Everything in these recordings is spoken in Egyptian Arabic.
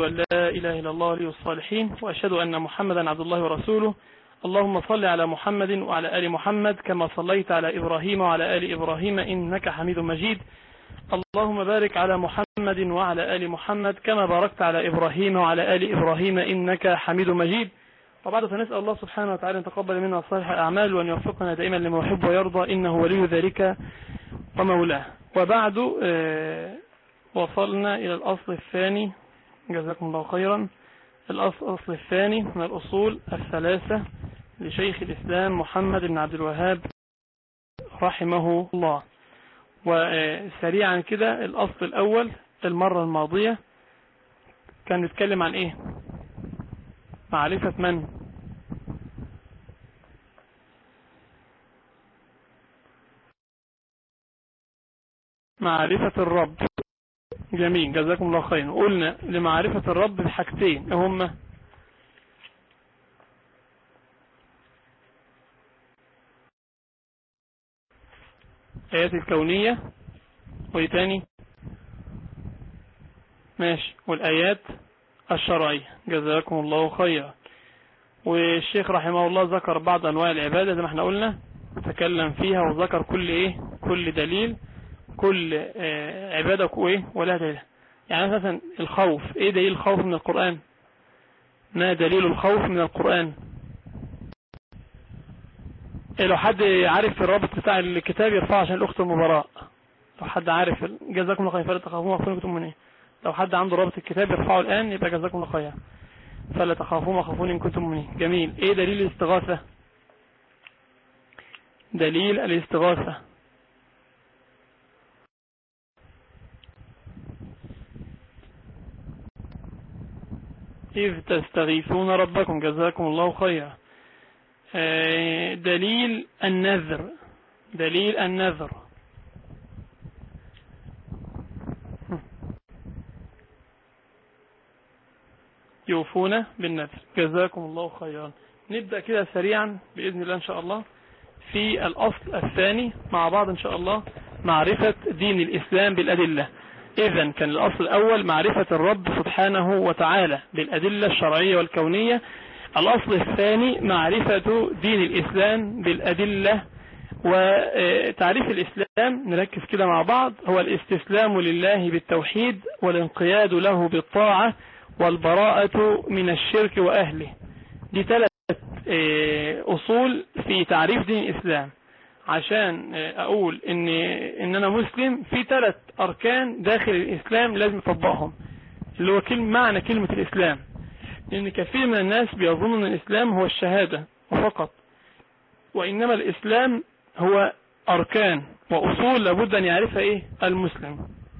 أن لا إله إلا الله ولي الصالحين وأشهد أن محمدا عبد الله ورسوله اللهم صل على محمد وعلى آل محمد كما صليت على إبراهيم وعلى آل إبراهيم إنك حميد مجيد اللهم بارك على محمد وعلى آل محمد كما باركت على إبراهيم وعلى آل إبراهيم إنك حميد مجيد وبعد فنسأل الله سبحانه وتعالى أن تقبل منا صالح الأعمال وأن يوفقنا دائما لما يحب ويرضى إنه ولي ذلك ومولاه وبعد وصلنا إلى الأصل الثاني جزاكم الله خيرا الأصل الثاني من الأصول الثلاثة لشيخ الإسلام محمد بن عبد الوهاب رحمه الله وسريعا كده الأصل الأول المرة الماضية كان نتكلم عن إيه معرفة من معرفة الرب جميل جزاكم الله خيرا قلنا لمعرفة الرب بحاجتين هما آيات الكونية وايه تاني ماشي والآيات الشرعية جزاكم الله خيرا والشيخ رحمه الله ذكر بعض أنواع العبادة زي ما احنا قلنا تكلم فيها وذكر كل ايه كل دليل كل اه عبادة وايه ولا دليل يعني مثلا الخوف ايه دليل الخوف من القرآن ما دليل الخوف من القرآن إيه لو حد عارف الرابط بتاع الكتاب يرفعه عشان الاخت المباراة لو حد عارف جزاكم الله خير فلا تخافون وخافون كنتم من ايه لو حد عنده رابط الكتاب يرفعه الان يبقى جزاكم الله خير فلا تخافون وخافون ان كنتم من ايه جميل ايه دليل الاستغاثة دليل الاستغاثة إذ تستغيثون ربكم جزاكم الله خيرا دليل النذر دليل النذر يوفون بالنذر جزاكم الله خيرا نبدأ كده سريعا بإذن الله إن شاء الله في الأصل الثاني مع بعض إن شاء الله معرفة دين الإسلام بالأدلة إذا كان الأصل الأول معرفة الرب سبحانه وتعالى بالأدلة الشرعية والكونية الأصل الثاني معرفة دين الإسلام بالأدلة وتعريف الإسلام نركز كده مع بعض هو الاستسلام لله بالتوحيد والانقياد له بالطاعة والبراءة من الشرك وأهله دي ثلاث أصول في تعريف دين الإسلام عشان أقول إن, إن أنا مسلم في ثلاث أركان داخل الإسلام لازم أطبقهم اللي هو كلمة معنى كلمة الإسلام لأن كثير من الناس بيظنون أن الإسلام هو الشهادة فقط وإنما الإسلام هو أركان وأصول لابد أن يعرفها إيه المسلم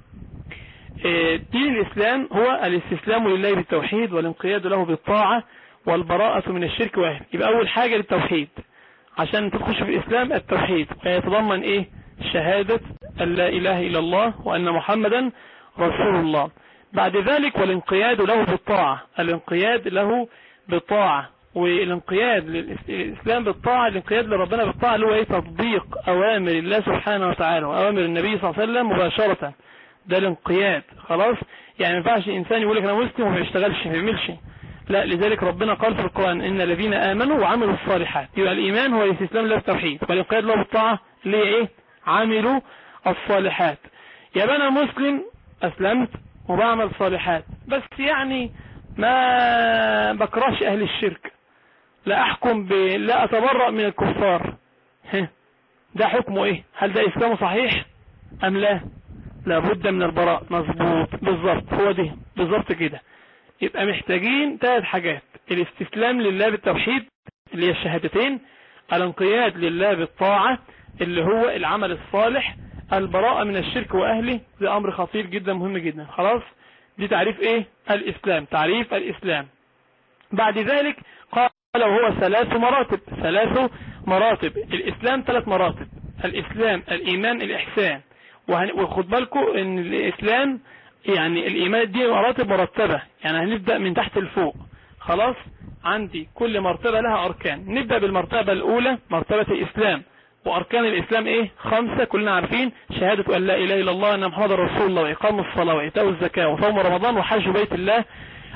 دين الإسلام هو الاستسلام لله بالتوحيد والانقياد له بالطاعة والبراءة من الشرك واهل يبقى أول حاجة للتوحيد عشان تخش في الإسلام التوحيد ويتضمن إيه شهادة أن لا إله إلا الله وأن محمدا رسول الله بعد ذلك والانقياد له بالطاعة الانقياد له بالطاعة والانقياد للإسلام بالطاعة الانقياد لربنا بالطاعة اللي هو ايه تطبيق أوامر الله سبحانه وتعالى وأوامر النبي صلى الله عليه وسلم مباشرة ده الانقياد خلاص يعني ما ينفعش إنسان يقول لك أنا مسلم وما يشتغلش ما يعملش لا لذلك ربنا قال في القرآن إن الذين آمنوا وعملوا الصالحات يبقى الإيمان هو الاستسلام له بالتوحيد والانقياد له بالطاعة اللي هي ايه عملوا الصالحات يبقى أنا مسلم أسلمت وبعمل صالحات بس يعني ما بكرهش اهل الشرك لا احكم ب... لا اتبرأ من الكفار ده حكمه ايه هل ده اسلامه صحيح ام لا لابد من البراء مظبوط بالظبط هو ده بالظبط كده يبقى محتاجين ثلاث حاجات الاستسلام لله بالتوحيد اللي هي الشهادتين الانقياد لله بالطاعة اللي هو العمل الصالح البراءة من الشرك وأهله ده أمر خطير جدا مهم جدا خلاص دي تعريف إيه الإسلام تعريف الإسلام بعد ذلك قال وهو ثلاث مراتب ثلاث مراتب الإسلام ثلاث مراتب الإسلام الإيمان الإحسان وخد بالكم ان الإسلام يعني الإيمان دي مراتب مرتبة يعني هنبدأ من تحت لفوق خلاص عندي كل مرتبة لها أركان نبدأ بالمرتبة الأولى مرتبة الإسلام وأركان الإسلام إيه خمسة كلنا عارفين شهادة أن لا إله إلا الله أن محمد رسول الله وإقام الصلاة وإيتاء الزكاة وصوم رمضان وحج بيت الله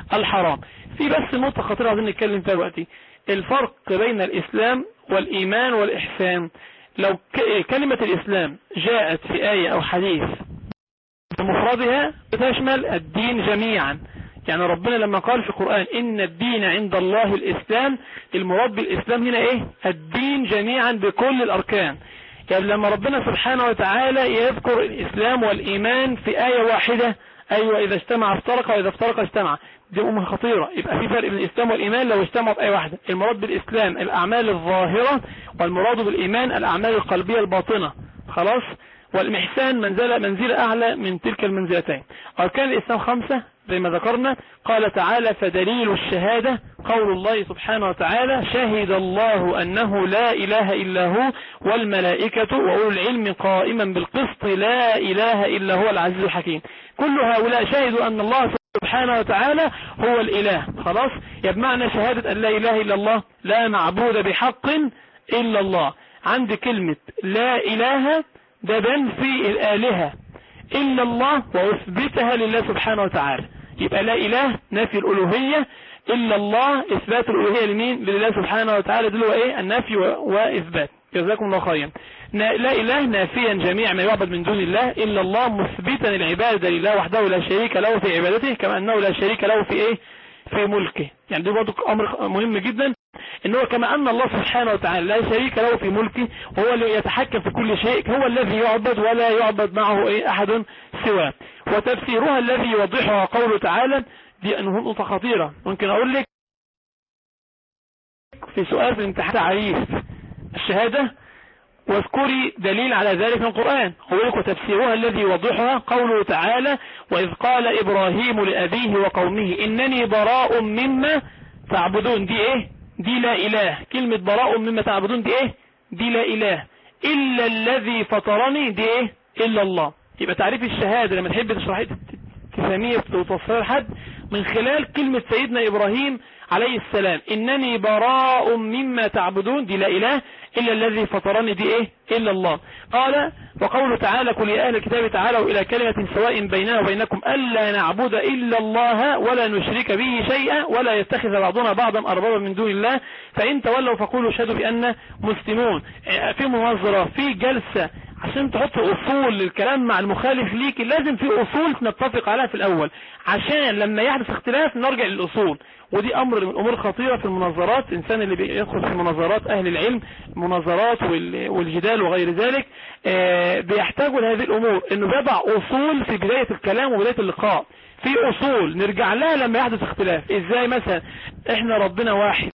الحرام في بس نقطة خطيرة عايزين نتكلم فيها دلوقتي الفرق بين الإسلام والإيمان والإحسان لو كلمة الإسلام جاءت في آية أو حديث بمفردها بتشمل الدين جميعا يعني ربنا لما قال في القرآن إن الدين عند الله الإسلام المراد بالإسلام هنا إيه الدين جميعا بكل الأركان يعني لما ربنا سبحانه وتعالى يذكر الإسلام والإيمان في آية واحدة أيوة إذا اجتمع افترق وإذا افترق اجتمع دي أمة خطيرة يبقى في فرق بين الإسلام والإيمان لو اجتمعوا في آية واحدة المراد بالإسلام الأعمال الظاهرة والمراد بالإيمان الأعمال القلبية الباطنة خلاص والإحسان منزلة منزلة أعلى من تلك المنزلتين أركان الإسلام خمسة زي ما ذكرنا قال تعالى فدليل الشهادة قول الله سبحانه وتعالى شهد الله أنه لا إله إلا هو والملائكة وأولو العلم قائما بالقسط لا إله إلا هو العزيز الحكيم كل هؤلاء شهدوا أن الله سبحانه وتعالى هو الإله خلاص يبمعنى شهادة أن لا إله إلا الله لا معبود بحق إلا الله عند كلمة لا إله ده بنفي الآلهة إلا الله وأثبتها لله سبحانه وتعالى يبقى لا إله نفي الألوهية إلا الله إثبات الألوهية لمين لله سبحانه وتعالى دلوا إيه النفي وإثبات جزاكم الله خيرا لا إله نافيا جميع ما يعبد من دون الله إلا الله مثبتا العبادة لله وحده لا شريك له في عبادته كما أنه لا شريك له في إيه في ملكه يعني ده برضو أمر مهم جدا ان هو كما ان الله سبحانه وتعالى لا شريك له في ملكه وهو اللي يتحكم في كل شيء هو الذي يعبد ولا يعبد معه ايه احد سواه وتفسيرها الذي يوضحها قوله تعالى دي انه نقطة خطيرة ممكن اقول لك في سؤال في الامتحان تعريف الشهادة واذكري دليل على ذلك في القرآن لك وتفسيرها الذي يوضحها قوله تعالى وإذ قال إبراهيم لأبيه وقومه إنني براء مما تعبدون دي إيه دي لا إله كلمة براء مما تعبدون دي إيه دي لا إله إلا الذي فطرني دي إيه إلا الله يبقى تعريف الشهادة لما تحب تشرحي تفهميه وتوصلها لحد من خلال كلمة سيدنا إبراهيم عليه السلام إنني براء مما تعبدون دي لا إله إلا الذي فطرني دي إيه إلا الله قال وقوله تعالى كل أهل الكتاب تعالوا إلى كلمة سواء بيننا وبينكم ألا نعبد إلا الله ولا نشرك به شيئا ولا يتخذ بعضنا بعضا أربابا من دون الله فإن تولوا فقولوا شهدوا بأن مسلمون في مناظرة في جلسة عشان تحط أصول للكلام مع المخالف ليك لازم في أصول نتفق عليها في الأول عشان لما يحدث اختلاف نرجع للأصول ودي امر من الامور الخطيرة في المناظرات الانسان اللي بيدخل في مناظرات اهل العلم مناظرات والجدال وغير ذلك آه، بيحتاجوا لهذه الامور انه بيضع اصول في بداية الكلام وبداية اللقاء في اصول نرجع لها لما يحدث اختلاف ازاي مثلا احنا ربنا واحد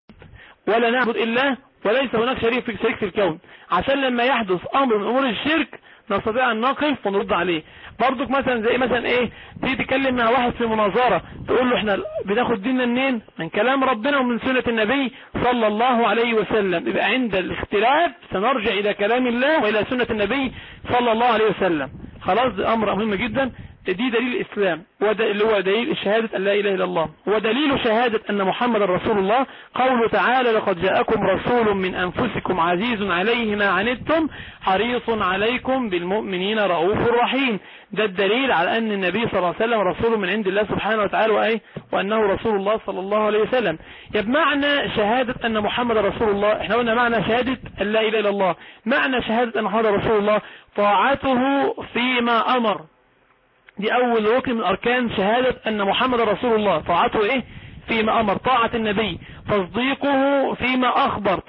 ولا نعبد الا وليس هناك شريك في شريك في الكون عشان لما يحدث امر من امور الشرك نستطيع ان نقف ونرد عليه برضك مثلا زي مثلا ايه تيجي تتكلم مع واحد في مناظرة تقول له احنا بناخد ديننا منين من كلام ربنا ومن سنة النبي صلى الله عليه وسلم يبقى عند الاختلاف سنرجع الى كلام الله والى سنة النبي صلى الله عليه وسلم خلاص ده امر مهم جدا دي دليل الإسلام اللي هو دليل شهادة أن لا إله إلا الله ودليل شهادة أن محمد رسول الله قوله تعالى لقد جاءكم رسول من أنفسكم عزيز عليه ما عنتم حريص عليكم بالمؤمنين رؤوف رحيم ده الدليل على أن النبي صلى الله عليه وسلم رسول من عند الله سبحانه وتعالى وأيه وأنه رسول الله صلى الله عليه وسلم يبقى معنى شهادة أن محمد رسول الله احنا قلنا معنى شهادة أن لا إله إلا الله معنى شهادة أن محمد رسول الله طاعته فيما أمر دي اول ركن من اركان شهادة ان محمد رسول الله طاعته ايه فيما امر طاعة النبي تصديقه فيما اخبر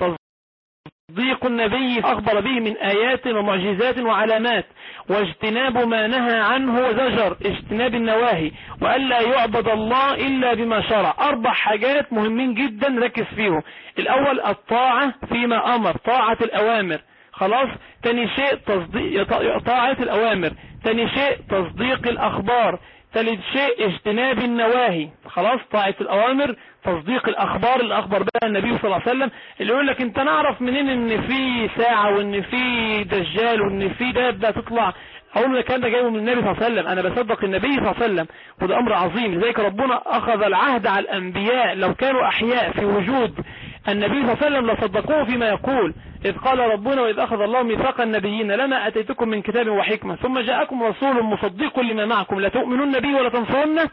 تصديق النبي اخبر به من ايات ومعجزات وعلامات واجتناب ما نهى عنه وزجر اجتناب النواهي والا يعبد الله الا بما شرع اربع حاجات مهمين جدا ركز فيهم الاول الطاعة فيما امر طاعة الاوامر خلاص تاني شيء تصديق طاعة الأوامر تاني شيء تصديق الأخبار ثالث شيء اجتناب النواهي خلاص طاعة الأوامر تصديق الأخبار اللي أخبر بها النبي صلى الله عليه وسلم اللي يقول لك انت نعرف منين ان في ساعة وان في دجال وان في دابة تطلع اقول لك كان ده جايبه من النبي صلى الله عليه وسلم انا بصدق النبي صلى الله عليه وسلم وده امر عظيم لذلك ربنا اخذ العهد على الانبياء لو كانوا احياء في وجود النبي صلى الله عليه وسلم لصدقوه فيما يقول إذ قال ربنا وإذ أخذ الله ميثاق النبيين لما أتيتكم من كتاب وحكمة ثم جاءكم رسول مصدق لما معكم لتؤمنون به ولا تنصرنه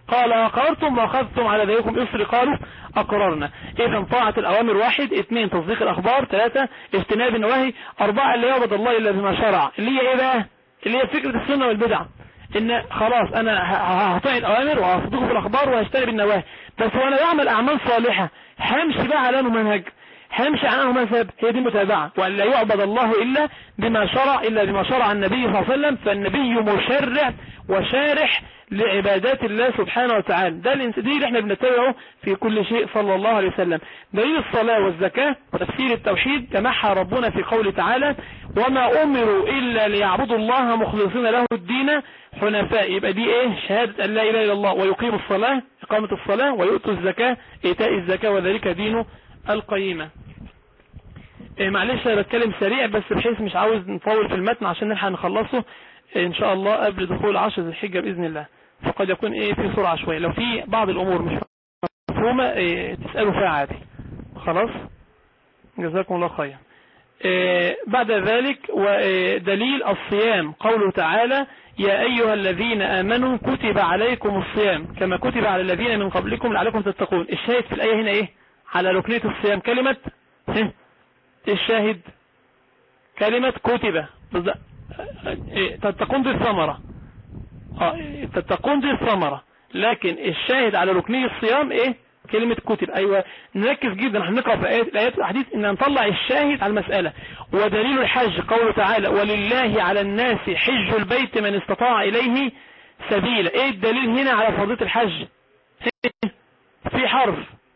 قال أقررتم وأخذتم على ذلكم إصر قالوا أقررنا إذا طاعة الأوامر واحد اثنين تصديق الأخبار ثلاثة اجتناب النواهي أربعة اللي يعبد الله إلا بما شرع اللي هي إيه بقى اللي هي فكرة السنة والبدع إن خلاص أنا هطيع الأوامر وهصدق في الأخبار وهجتنب النواهي بس وأنا بعمل أعمال صالحة همشي بقى على منهج همشي عنه مذهب هي دي متابعة وأن لا يعبد الله إلا بما شرع إلا بما شرع النبي صلى الله عليه وسلم فالنبي مشرع وشارح لعبادات الله سبحانه وتعالى ده دي اللي احنا بنتبعه في كل شيء صلى الله عليه وسلم دليل الصلاة والزكاة وتفسير التوحيد جمعها ربنا في قوله تعالى وما أمروا إلا ليعبدوا الله مخلصين له الدين حنفاء يبقى دي ايه شهادة أن لا إله إلا الله ويقيم الصلاة إقامة الصلاة ويؤتوا الزكاة إيتاء الزكاة وذلك دين القيمة إيه معلش انا بتكلم سريع بس بحيث مش عاوز نطول في المتن عشان نلحق نخلصه ان شاء الله قبل دخول عشر ذي الحجة باذن الله فقد يكون ايه في سرعة شوية لو في بعض الامور مش مفهومة إيه تسألوا فيها عادي خلاص جزاكم الله خير إيه بعد ذلك ودليل الصيام قوله تعالى يا أيها الذين آمنوا كتب عليكم الصيام كما كتب على الذين من قبلكم لعلكم تتقون الشاهد في الآية هنا إيه على ركنية الصيام كلمة الشاهد كلمة كتب تتقون دي الثمرة تتقون دي الثمرة لكن الشاهد على ركنية الصيام ايه كلمة كتب ايوه نركز جدا احنا نقرأ في ايات الايات الاحاديث ان نطلع الشاهد على المسألة ودليل الحج قوله تعالى ولله على الناس حج البيت من استطاع اليه سبيلا ايه الدليل هنا على فرضية الحج في حرف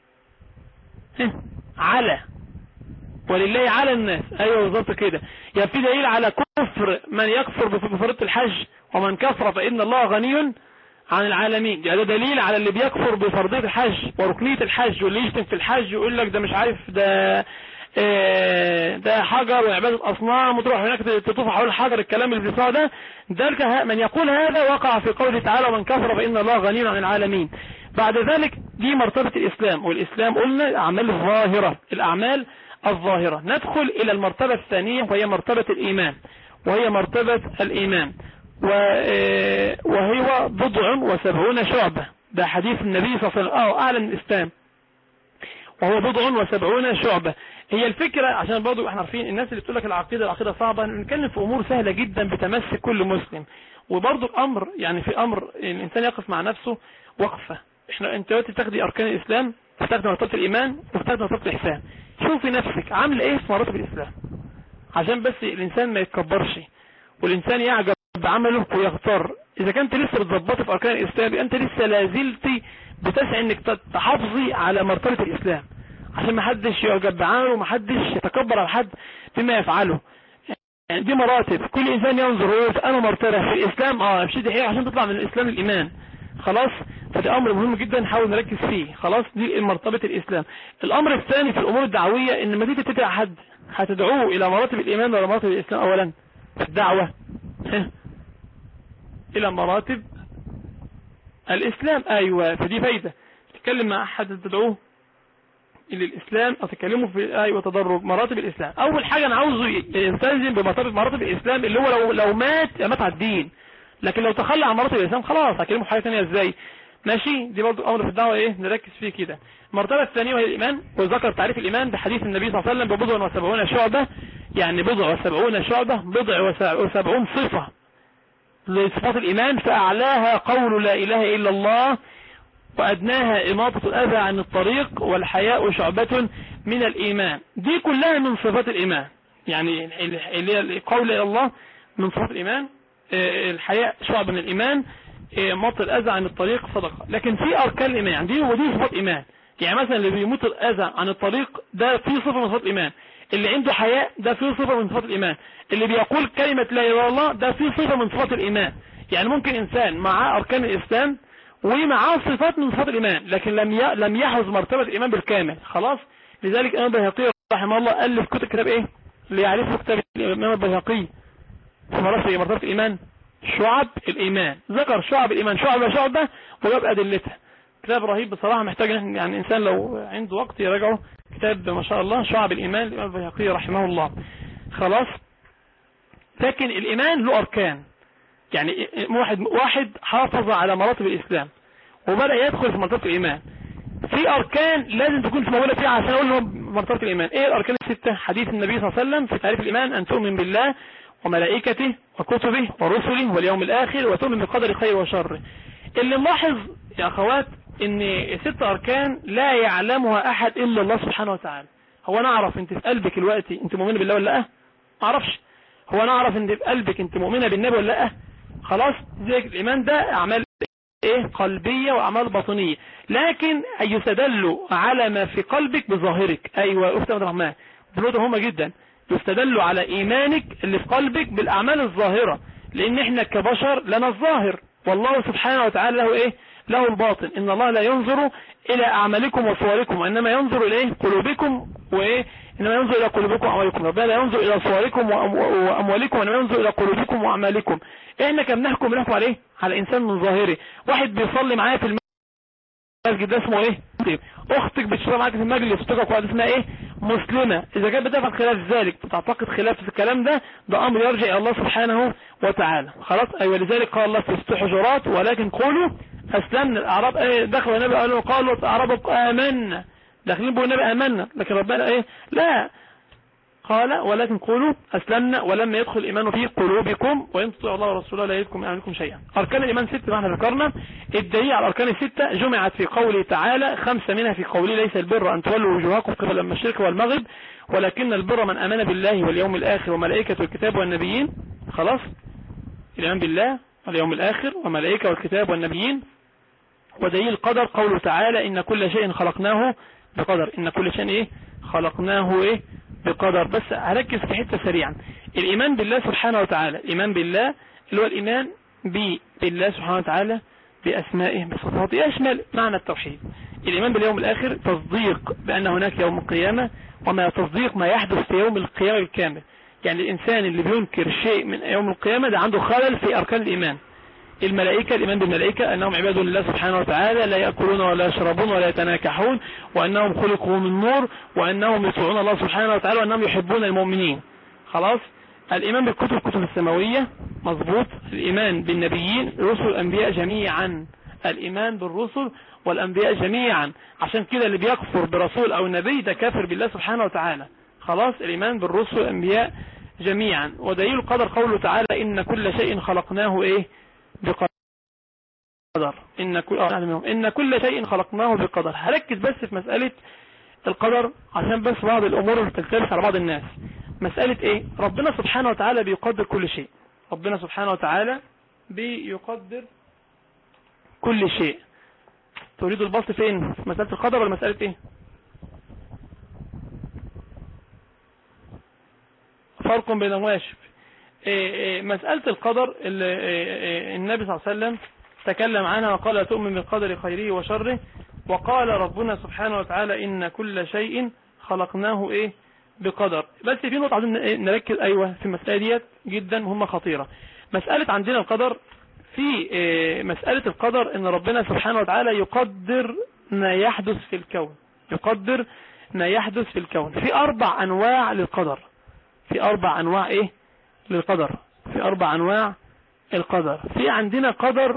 على ولله على الناس ايوه بالظبط كده يعني في دليل على كفر من يكفر بفرض الحج ومن كفر فان الله غني عن العالمين يعني ده دليل على اللي بيكفر بفرضية الحج وركنية الحج واللي يشتم في الحج يقول لك ده مش عارف ده إيه ده حجر وعبادة أصنام وتروح هناك تطوف حول الحجر الكلام اللي بيسمعه ده ذلك من يقول هذا وقع في قوله تعالى ومن كفر فإن الله غني عن العالمين بعد ذلك دي مرتبة الإسلام والإسلام قلنا أعمال الظاهرة الأعمال الظاهرة ندخل إلى المرتبة الثانية وهي مرتبة الإيمان وهي مرتبة الإيمان وهي بضع وسبعون شعبة ده حديث النبي صلى الله عليه وسلم اه أعلن الإسلام وهو بضع وسبعون شعبة هي الفكرة عشان برضو احنا عارفين الناس اللي بتقول لك العقيدة العقيدة صعبة نتكلم في أمور سهلة جدا بتمسك كل مسلم وبرضو الأمر يعني في أمر الإنسان يقف مع نفسه وقفة احنا انت دلوقتي تاخدي أركان الإسلام وتاخدي مرتبة الإيمان وتاخدي مرتبة الإحسان شوفي نفسك عامل ايه في مراتب الإسلام عشان بس الإنسان ما يتكبرش والإنسان يعجب بعمله ويغتر إذا كنت لسه بتظبطي في أركان الإسلام أنت لسه لازلتي بتسعى إنك تحافظي على مرتبة الإسلام عشان ما حدش يعجب بعمله وما حدش يتكبر على حد بما يفعله يعني دي مراتب كل إنسان ينظر ويقول أنا مرتبة في الإسلام اه امشي دي عشان تطلع من الإسلام الإيمان خلاص فده امر مهم جدا نحاول نركز فيه خلاص دي مرتبة الاسلام الامر الثاني في الامور الدعوية ان لما تيجي تدعي حد هتدعوه الى مراتب الايمان ولا مراتب الاسلام اولا الدعوة الى مراتب الاسلام ايوه فدي فايدة تتكلم مع احد تدعوه الى الاسلام او تكلمه في ايوه تدرج مراتب الاسلام اول حاجة انا عاوزه يلتزم بمراتب مراتب الاسلام اللي هو لو لو مات مات على الدين لكن لو تخلى عن مراتب الاسلام خلاص هكلمه حاجة ثانيه ازاي ماشي دي برضو امر في الدعوة ايه نركز فيه كده المرتبة الثانية وهي الايمان وذكر تعريف الايمان بحديث النبي صلى الله عليه وسلم ببضع وسبعون شعبة يعني بضع وسبعون شعبة بضع وسبعون صفة لصفات الايمان فاعلاها قول لا اله الا الله وادناها اماطة الاذى عن الطريق والحياء شعبة من الايمان دي كلها من صفات الايمان يعني اللي هي قول الله من صفات الايمان الحياء شعب من الايمان مط الأذى عن الطريق صدقة لكن في أركان الإيمان يعني دي ودي صفات إيمان يعني مثلا اللي بيموت الأذى عن الطريق ده في صفة من صفات الإيمان اللي عنده حياء ده في صفة من صفات الإيمان اللي بيقول كلمة لا إله إلا الله ده في صفة من صفات الإيمان يعني ممكن إنسان معاه أركان الإسلام ومعاه صفات من صفات الإيمان لكن لم لم يحوز مرتبة الإيمان بالكامل خلاص لذلك الإمام البيهقي رحمه الله ألف كتب كتاب إيه اللي يعرفه كتاب الإمام البيهقي في مرتبة الإيمان شعب الإيمان ذكر شعب الإيمان شعبة شعبة وجاب أدلتها كتاب رهيب بصراحة محتاج يعني إنسان لو عنده وقت يراجعه كتاب ما شاء الله شعب الإيمان الإمام البيهقي رحمه الله خلاص لكن الإيمان له أركان يعني واحد واحد حافظ على مراتب الإسلام وبدأ يدخل في مرتبة الإيمان في أركان لازم تكون في موجودة فيها عشان أقول له مرتبة الإيمان إيه الأركان الستة حديث النبي صلى الله عليه وسلم في تعريف الإيمان أن تؤمن بالله وملائكته وكتبه ورسله واليوم الآخر وتؤمن بقدر خير وشر اللي نلاحظ يا أخوات ان ست أركان لا يعلمها أحد إلا الله سبحانه وتعالى هو أنا أعرف أنت في قلبك دلوقتي أنت مؤمنة بالله ولا لا ما أعرفش هو أنا أعرف أنت في قلبك أنت مؤمنة بالنبي ولا لا خلاص زي الإيمان ده أعمال إيه قلبية وأعمال باطنية لكن يستدل على ما في قلبك بظاهرك أيوة أفتح الرحمن دلوقتي مهمة جدا يستدل على إيمانك اللي في قلبك بالأعمال الظاهرة لأن إحنا كبشر لنا الظاهر والله سبحانه وتعالى له إيه له الباطن إن الله لا ينظر إلى أعمالكم وصوركم وإنما ينظر إليه قلوبكم وإيه إنما ينظر إلى قلوبكم وأعمالكم ربنا لا ينظر إلى صوركم وأموالكم وإنما ينظر إلى قلوبكم وأعمالكم إحنا كم نحكم بنحكم عليه على إنسان من ظاهره واحد بيصلي معايا في المسجد ده اسمه إيه أختك بتشتغل معاك في المجلس اختك واحد اسمها إيه مسلمة إذا كانت بتفعل خلاف ذلك بتعتقد خلاف في الكلام ده ده أمر يرجع إلى الله سبحانه وتعالى خلاص أيوة لذلك قال الله في الحجرات ولكن قولوا أسلمنا الأعراب ايه دخلوا النبي قالوا قالوا الأعراب آمنا داخلين بقول النبي آمنا لكن ربنا ايه لا قال ولكن قولوا أسلمنا ولما يدخل الإيمان في قلوبكم وإن تطيعوا الله ورسوله لا يدكم أعمالكم شيئا أركان الإيمان ستة ما احنا ذكرنا الدليل على الأركان الستة جمعت في قوله تعالى خمسة منها في قوله ليس البر أن تولوا وجوهكم قبل المشرق والمغرب ولكن البر من أمن بالله واليوم الآخر وملائكة الكتاب والنبيين خلاص الإيمان بالله واليوم الآخر وملائكة والكتاب والنبيين ودليل القدر قوله تعالى إن كل شيء خلقناه بقدر إن كل شيء إيه خلقناه إيه بقدر بس هركز في حتة سريعا الإيمان بالله سبحانه وتعالى الإيمان بالله اللي هو الإيمان بالله سبحانه وتعالى بأسمائه بصفاته يشمل معنى التوحيد الإيمان باليوم الآخر تصديق بأن هناك يوم القيامة وما تصديق ما يحدث في يوم القيامة الكامل يعني الإنسان اللي بينكر شيء من يوم القيامة ده عنده خلل في أركان الإيمان الملائكة الإيمان بالملائكة أنهم عباد الله سبحانه وتعالى لا يأكلون ولا يشربون ولا يتناكحون وأنهم خلقوا من نور وأنهم يطيعون الله سبحانه وتعالى وأنهم يحبون المؤمنين خلاص الإيمان بالكتب الكتب السماوية مظبوط الإيمان بالنبيين رسل الأنبياء جميعا الإيمان بالرسل والأنبياء جميعا عشان كده اللي بيكفر برسول أو نبي ده كافر بالله سبحانه وتعالى خلاص الإيمان بالرسل والأنبياء جميعا ودليل القدر قوله تعالى إن كل شيء خلقناه إيه بقدر إن كل, آه إن كل شيء خلقناه بقدر هركز بس في مسألة القدر عشان بس بعض الأمور اللي بتختلف على بعض الناس مسألة إيه ربنا سبحانه وتعالى بيقدر كل شيء ربنا سبحانه وتعالى بيقدر كل شيء تريد البسط فين في مسألة القدر ولا مسألة إيه فرق بين المواشف إيه إيه مسألة القدر اللي إيه النبي صلى الله عليه وسلم تكلم عنها وقال تؤمن بالقدر خيره وشره وقال ربنا سبحانه وتعالى إن كل شيء خلقناه إيه بقدر بس في نقطة عايزين نركز أيوة في المسألة ديت جدا مهمة خطيرة مسألة عندنا القدر في مسألة القدر إن ربنا سبحانه وتعالى يقدر ما يحدث في الكون يقدر ما يحدث في الكون في أربع أنواع للقدر في أربع أنواع إيه للقدر في أربع أنواع القدر في عندنا قدر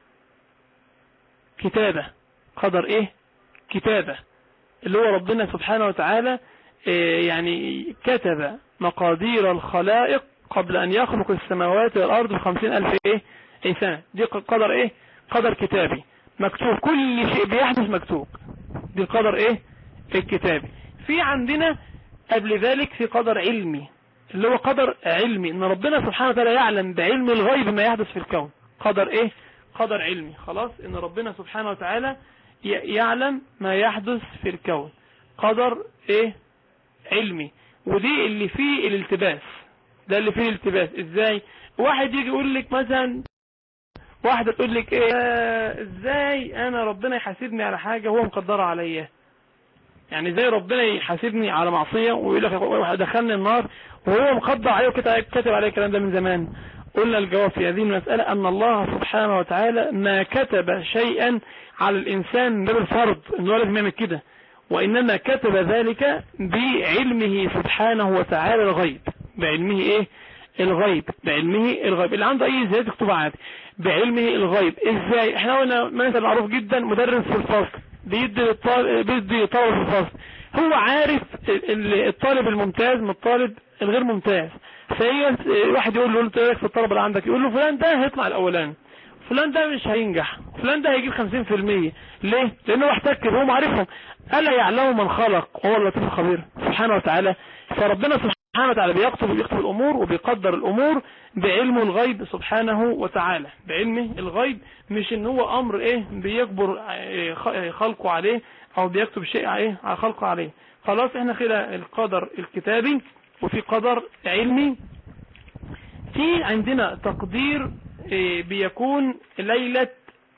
كتابة قدر إيه كتابة اللي هو ربنا سبحانه وتعالى إيه يعني كتب مقادير الخلائق قبل أن يخلق السماوات والأرض بخمسين ألف إيه أي سنة دي قدر إيه قدر كتابي مكتوب كل شيء بيحدث مكتوب دي قدر إيه الكتابي في عندنا قبل ذلك في قدر علمي اللي هو قدر علمي ان ربنا سبحانه وتعالى يعلم بعلم الغيب ما يحدث في الكون قدر ايه قدر علمي خلاص ان ربنا سبحانه وتعالى يعلم ما يحدث في الكون قدر ايه علمي ودي اللي فيه الالتباس ده اللي فيه الالتباس ازاي واحد يجي يقول لك مثلا واحدة تقول لك ايه آه ازاي انا ربنا يحاسبني على حاجة هو مقدرها عليا يعني ازاي ربنا يحاسبني على معصية ويقول لك دخلني النار وهو مقدر عليه وكتب عليه الكلام ده من زمان قلنا الجواب في هذه المسألة أن الله سبحانه وتعالى ما كتب شيئا على الإنسان بالفرض أنه لازم يعمل كده وإنما كتب ذلك بعلمه سبحانه وتعالى الغيب بعلمه إيه الغيب بعلمه الغيب اللي عنده أي زيادة يكتبها عادي بعلمه الغيب ازاي احنا قلنا مثلا معروف جدا مدرس في الفصل بيدي الطالب بيدي طالب في الفصل هو عارف الطالب الممتاز من الطالب الغير ممتاز فهي واحد يقول له انت ايه في الطلبه اللي عندك يقول له فلان ده هيطلع الاولاني فلان ده مش هينجح فلان ده هيجيب 50% ليه لانه محتكر هو معرفهم الا يعلم من خلق وهو اللطيف الخبير سبحانه وتعالى فربنا سبحانه وتعالى بيكتب بيكتب الامور وبيقدر الامور بعلمه الغيب سبحانه وتعالى بعلمه الغيب مش ان هو امر ايه بيجبر خلقه عليه او بيكتب شيء ايه على خلقه عليه خلاص احنا كده القدر الكتابي وفي قدر علمي في عندنا تقدير بيكون ليلة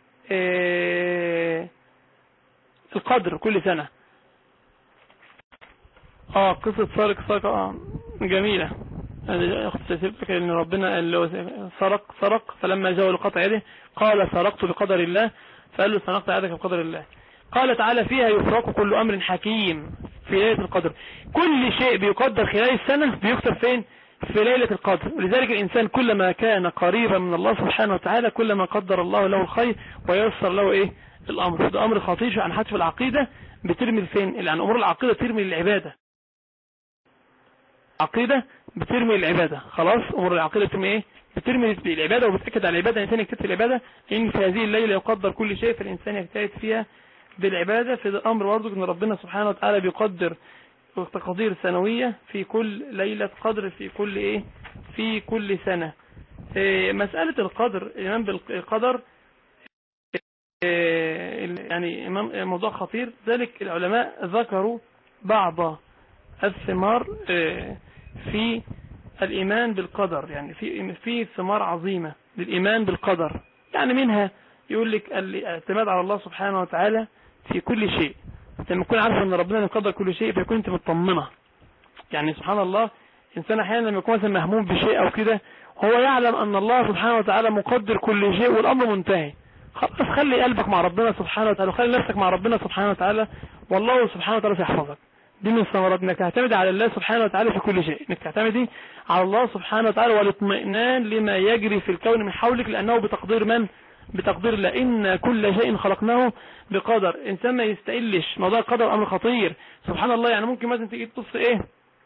القدر كل سنة اه قصة سارق سارق اه جميلة اختصرت ان ربنا قال له سرق سرق فلما جاء لقطع يده قال سرقت بقدر الله فقال له سرقت يدك بقدر الله قال تعالى فيها يفرق كل امر حكيم في ليلة القدر كل شيء بيقدر خلال السنة بيكتب فين في ليلة القدر ولذلك الإنسان كلما كان قريبا من الله سبحانه وتعالى كلما قدر الله له الخير ويسر له إيه الأمر ده أمر خطير عن حتف العقيدة بترمي فين عن أمور العقيدة ترمي للعبادة عقيدة بترمي العبادة خلاص أمور العقيدة بترمي إيه بترمي العبادة وبتأكد على العبادة الإنسان يكتب العبادة إن في هذه الليلة يقدر كل شيء فالإنسان يجتهد فيها بالعبادة في الأمر برضه أن ربنا سبحانه وتعالى بيقدر تقدير سنوية في كل ليلة قدر في كل ايه في كل سنة إيه مسألة القدر الإيمان بالقدر إيه يعني موضوع خطير ذلك العلماء ذكروا بعض الثمار إيه في الإيمان بالقدر يعني في في ثمار عظيمة للإيمان بالقدر يعني منها يقول لك الاعتماد على الله سبحانه وتعالى في كل شيء لما تكون عارف ان ربنا يقدر كل شيء فيكون انت مطمنه يعني سبحان الله انسان احيانا لما يكون مثلا مهموم بشيء او كده هو يعلم ان الله سبحانه وتعالى مقدر كل شيء والامر منتهي خلاص خلي قلبك مع ربنا سبحانه وتعالى وخلي نفسك مع ربنا سبحانه وتعالى والله سبحانه وتعالى سيحفظك دي من ثمرات انك تعتمد على الله سبحانه وتعالى في كل شيء انك تعتمدي على الله سبحانه وتعالى والاطمئنان لما يجري في الكون من حولك لانه بتقدير من بتقدير الله إن كل شيء خلقناه بقدر إنسان ما يستقلش موضوع القدر أمر خطير سبحان الله يعني ممكن مثلا تيجي تبص إيه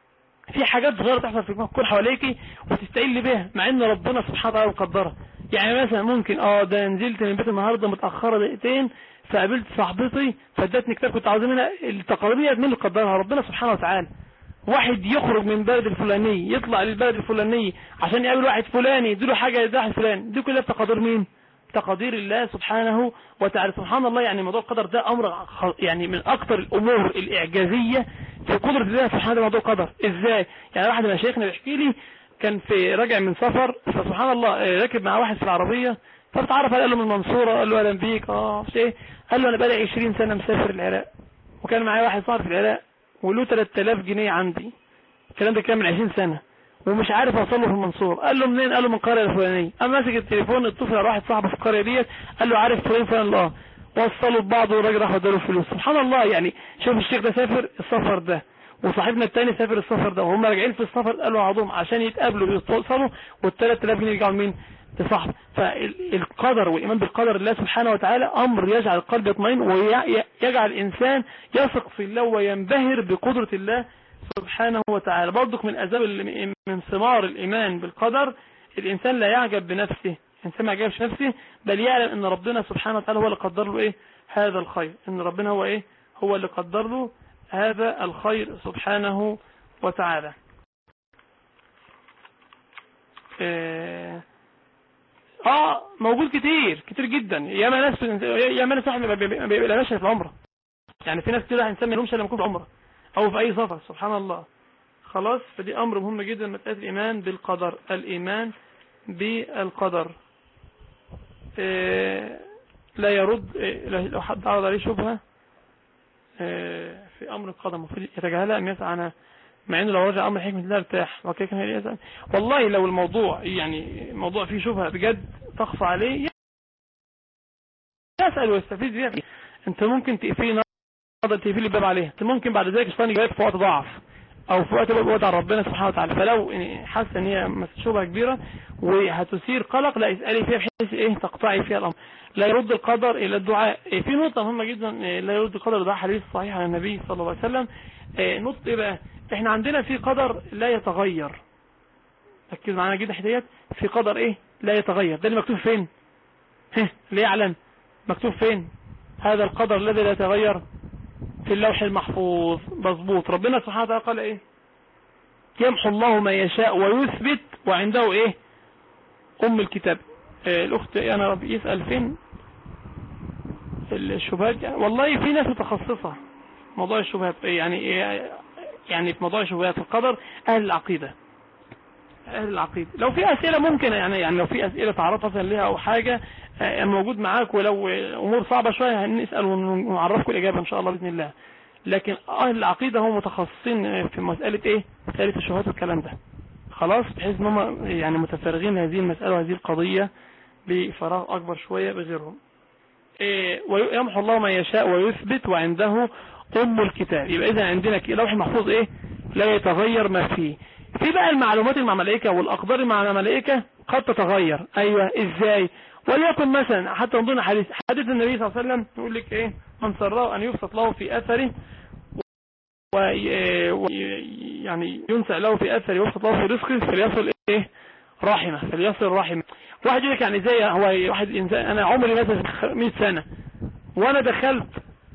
في حاجات صغيرة تحصل في الكون حواليكي وتستقل بها مع إن ربنا سبحانه وتعالى مقدرها يعني مثلا ممكن اه ده نزلت من البيت النهارده متأخرة دقيقتين فقابلت صاحبتي فادتني كتاب كنت عاوز منها التقارير دي مين اللي قدرها ربنا سبحانه وتعالى واحد يخرج من البلد الفلاني يطلع للبلد الفلاني عشان يقابل واحد فلاني يديله حاجة يديله واحد فلاني دي كلها بتقدير مين تقدير الله سبحانه وتعالى سبحان الله يعني موضوع القدر ده امر يعني من اكثر الامور الاعجازيه في قدره الله سبحانه وتعالى موضوع القدر ازاي يعني واحد من شيخنا بيحكي لي كان في راجع من سفر فسبحان الله راكب مع واحد في العربيه فبتعرف قال له من المنصوره قال له اهلا بيك اه ايه قال له انا بقالي 20 سنه مسافر العراق وكان معايا واحد صاحبي في العراق وله 3000 جنيه عندي الكلام ده كان من 20 سنه ومش عارف اوصله في المنصور قال له منين قال له من القريه الفلانيه قام ماسك التليفون اتصل على واحد صاحبه في القريه ديت قال له عارف فلان فلان الله وصلوا ببعض والراجل راح اداله فلوس سبحان الله يعني شوف الشيخ ده سافر السفر ده وصاحبنا التاني سافر السفر ده وهم راجعين في السفر قالوا عضوهم عشان يتقابلوا ويوصلوا وال 3000 جنيه يرجعوا لمين؟ لصاحبه فالقدر والايمان بالقدر الله سبحانه وتعالى امر يجعل القلب يطمئن ويجعل الانسان يثق في الله وينبهر بقدره الله سبحانه وتعالى برضك من أسباب من ثمار الإيمان بالقدر الإنسان لا يعجب بنفسه الإنسان ما يعجبش نفسه بل يعلم أن ربنا سبحانه وتعالى هو اللي قدر له إيه هذا الخير أن ربنا هو إيه هو اللي قدر له هذا الخير سبحانه وتعالى اه موجود كتير كتير جدا ياما ناس ياما ناس ما بيبقاش في العمره يعني في ناس كده انسان ما لهمش الا يكون في عمره او في اي سفر سبحان الله خلاص فدي امر مهم جدا مسألة الايمان بالقدر الايمان بالقدر إيه لا يرد إيه لو حد عرض عليه شبهة إيه في امر القدر المفروض يتجاهلها ام يسعى عنها مع انه لو رجع امر حكمة الله ارتاح وكيف كان يسأل والله لو الموضوع يعني موضوع فيه شبهة بجد تخفى عليه يسأل ويستفيد بيها انت ممكن تقفيه تفضل تقفل الباب عليها ممكن بعد ذلك الشيطان يجيب في وقت ضعف او في وقت بقى عن ربنا سبحانه وتعالى فلو حاسه ان هي شبهه كبيره وهتثير قلق لا اسالي فيها بحيث ايه تقطعي فيها الامر لا يرد القدر الى الدعاء في نقطه مهمه جدا لا يرد القدر ده حديث صحيح عن النبي صلى الله عليه وسلم نقطه ايه بقى احنا عندنا في قدر لا يتغير ركز معانا جدا حديت في قدر ايه لا يتغير ده اللي مكتوب فين ليه يعلم مكتوب فين هذا القدر الذي لا يتغير في اللوح المحفوظ مظبوط ربنا سبحانه وتعالى قال ايه يمحو الله ما يشاء ويثبت وعنده ايه ام الكتاب إيه الاخت انا رب يسأل فين الشبهات والله في ناس متخصصة موضوع الشبهات يعني إيه يعني في موضوع الشبهات القدر اهل العقيدة اهل العقيدة لو في اسئلة ممكن يعني يعني لو في اسئلة تعرف مثلا ليها او حاجة موجود معاك ولو امور صعبة شوية هنسأل ونعرفكم الاجابة ان شاء الله باذن الله لكن اهل العقيدة هم متخصصين في مسألة ايه مسألة الشبهات والكلام ده خلاص بحيث ان هم يعني متفرغين هذه المسألة وهذه القضية بفراغ اكبر شوية بغيرهم إيه ويمحو الله ما يشاء ويثبت وعنده ام الكتاب يبقى اذا عندنا لوح محفوظ ايه لا يتغير ما فيه في بقى المعلومات مع ملائكة والاقدار مع الملائكة قد تتغير ايوه ازاي وليكن مثلا حتى من ضمن حديث حديث النبي صلى الله عليه وسلم يقول لك ايه من سره ان يبسط له في اثره و يعني ينسى له في اثره ويبسط له في رزقه فليصل ايه رحمه فليصل رحمه واحد يقول لك يعني زي هو واحد انسان انا عمري مثلا 100 سنه وانا دخلت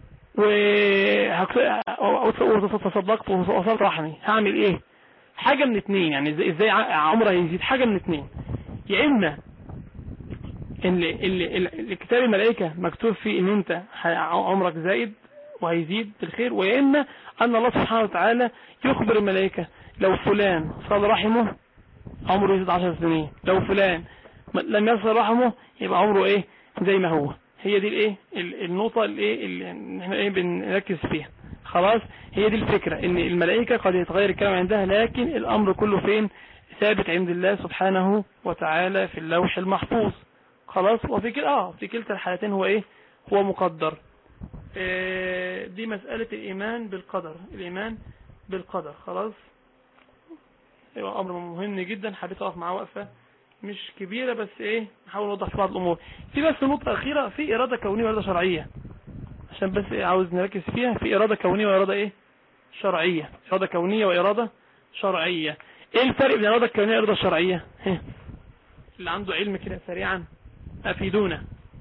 وتصدقت ووصلت رحمي هعمل ايه حاجه من اتنين يعني ازاي عمره يزيد حاجه من اتنين يا اما اللي اللي الكتاب الملائكة مكتوب فيه ان انت عمرك زايد وهيزيد بالخير ويا اما ان الله سبحانه وتعالى يخبر الملائكة لو فلان صل رحمه عمره يزيد عشر سنين لو فلان لم يصل رحمه يبقى عمره ايه زي ما هو هي دي الايه النقطة الايه اللي احنا ايه بنركز فيها خلاص هي دي الفكرة ان الملائكة قد يتغير الكلام عندها لكن الامر كله فين ثابت عند الله سبحانه وتعالى في اللوح المحفوظ خلاص وفي كل اه في كلتا الحالتين هو ايه هو مقدر إيه دي مسألة الايمان بالقدر الايمان بالقدر خلاص ايوه امر مهم جدا حبيت اقف معاه وقفة مش كبيرة بس ايه نحاول نوضح في بعض الامور في بس نقطة اخيرة في ارادة كونية وارادة شرعية عشان بس إيه عاوز نركز فيها في ارادة كونية وارادة ايه شرعية ارادة كونية وارادة شرعية ايه الفرق بين الارادة الكونية والارادة الشرعية اللي عنده علم كده سريعا أفيدونا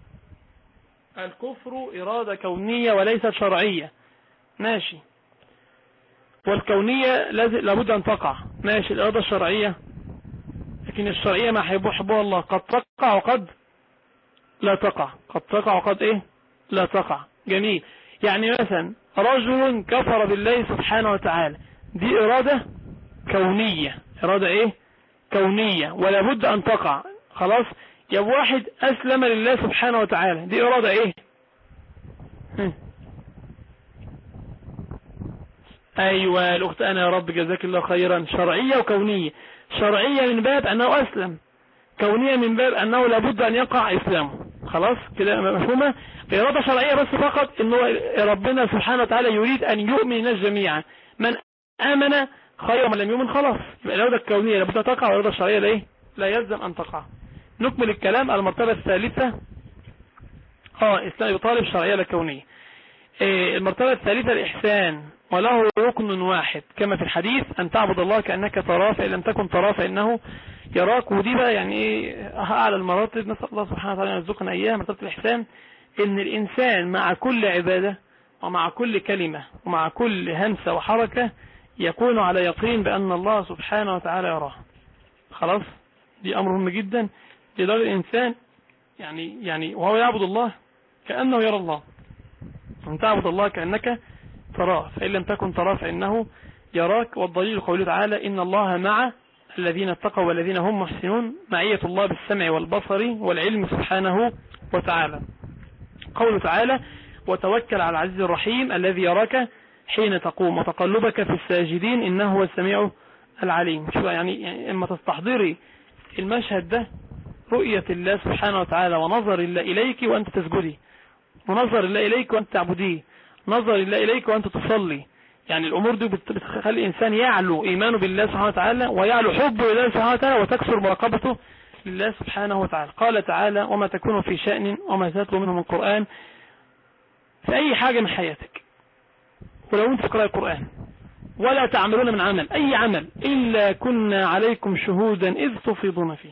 الكفر إرادة كونية وليست شرعية ماشي والكونية لابد أن تقع ماشي الإرادة الشرعية لكن الشرعية ما حيبوه حبوها الله قد تقع وقد لا تقع قد تقع وقد إيه لا تقع جميل يعني مثلا رجل كفر بالله سبحانه وتعالى دي إرادة كونية إرادة إيه كونية ولا بد أن تقع خلاص يا واحد أسلم لله سبحانه وتعالى دي إرادة إيه أيوة الأخت أنا يا رب جزاك الله خيرا شرعية وكونية شرعية من باب أنه أسلم كونية من باب أنه لابد أن يقع إسلامه خلاص كده مفهومة إرادة شرعية بس فقط أنه ربنا سبحانه وتعالى يريد أن يؤمن الناس جميعا من آمن خير ومن لم يؤمن خلاص يبقى الإرادة الكونية لابد تقع والإرادة الشرعية ليه لا يلزم أن تقع نكمل الكلام المرتبة الثالثة اه اسلام يطالب شرعية لكونية إيه المرتبة الثالثة الإحسان وله ركن واحد كما في الحديث أن تعبد الله كأنك تراه فإن لم تكن تراه فإنه يراك ودي بقى يعني ايه أعلى المراتب نسأل الله سبحانه وتعالى أن يرزقنا إياها مرتبة الإحسان إن الإنسان مع كل عبادة ومع كل كلمة ومع كل همسة وحركة يكون على يقين بأن الله سبحانه وتعالى يراه خلاص دي أمر مهم جدا لدرجة الإنسان يعني يعني وهو يعبد الله كأنه يرى الله أن تعبد الله كأنك تراه فإن لم تكن تراه فإنه يراك والدليل قوله تعالى إن الله مع الذين اتقوا والذين هم محسنون معية الله بالسمع والبصر والعلم سبحانه وتعالى قوله تعالى وتوكل على العزيز الرحيم الذي يراك حين تقوم وتقلبك في الساجدين إنه هو السميع العليم شو يعني, يعني اما تستحضري المشهد ده رؤية الله سبحانه وتعالى ونظر الله إليك وأنت تسجدي ونظر الله إليك وأنت تعبديه نظر الله إليك وأنت تصلي يعني الامور دي بتخلي الانسان يعلو ايمانه بالله سبحانه وتعالى ويعلو حبه لله سبحانه وتعالى وتكثر مراقبته لله سبحانه وتعالى قال تعالى وما تكون في شأن وما تتلو منه من قرآن في اي حاجة من حياتك ولو انت تقرأ القرآن ولا تعملون من عمل اي عمل الا كنا عليكم شهودا اذ تفيضون فيه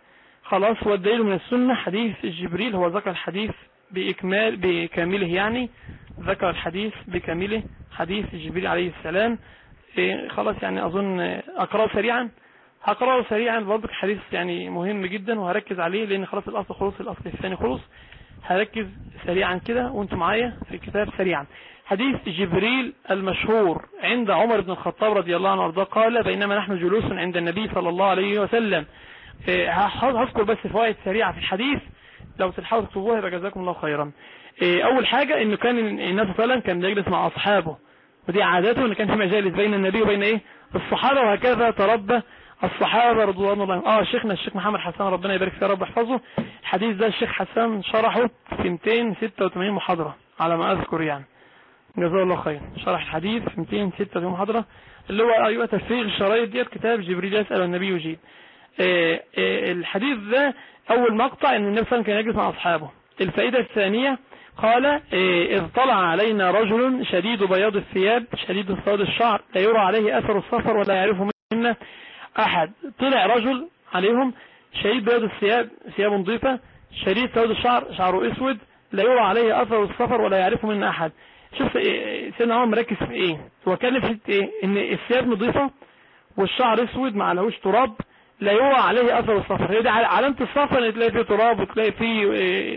خلاص والدليل من السنة حديث جبريل هو ذكر الحديث بإكمال بكامله يعني ذكر الحديث بكامله حديث جبريل عليه السلام إيه خلاص يعني أظن أقرأه سريعا هقرأه سريعا برضك حديث يعني مهم جدا وهركز عليه لأن خلاص الأصل خلص الأصل الثاني خلص هركز سريعا كده وانتم معايا في الكتاب سريعا حديث جبريل المشهور عند عمر بن الخطاب رضي الله عنه وارضاه قال بينما نحن جلوس عند النبي صلى الله عليه وسلم إيه هذكر بس فوائد سريعة في الحديث لو تلحقوا تكتبوها يبقى جزاكم الله خيرا إيه اول حاجة انه كان النبي صلى الله عليه وسلم كان بيجلس مع اصحابه ودي عادته ان كان في مجالس بين النبي وبين ايه الصحابة وهكذا تربى الصحابة رضوان الله اه شيخنا الشيخ محمد حسان ربنا يبارك فيه رب يحفظه الحديث ده الشيخ حسان شرحه في 286 محاضرة على ما اذكر يعني جزاه الله خير شرح الحديث في 286 محاضرة اللي هو ايوه تفريغ الشرايط ديت كتاب جبريل يسأل والنبي يجيب إيه إيه الحديث ده اول مقطع ان النبي صلى الله عليه وسلم كان يجلس مع اصحابه الفائدة الثانية قال إيه إذ طلع علينا رجل شديد بياض الثياب شديد سواد الشعر لا يرى عليه اثر السفر ولا يعرفه منا احد طلع رجل عليهم شديد بياض الثياب ثياب نظيفة شديد سواد الشعر شعره اسود لا يرى عليه اثر السفر ولا يعرفه منا احد شوف إيه سيدنا عمر مركز في ايه هو كان في ايه ان الثياب نظيفة والشعر اسود ما عليهوش تراب لا يرى عليه اثر السفر هي دي علامة السفر ان تلاقي فيه تراب وتلاقي فيه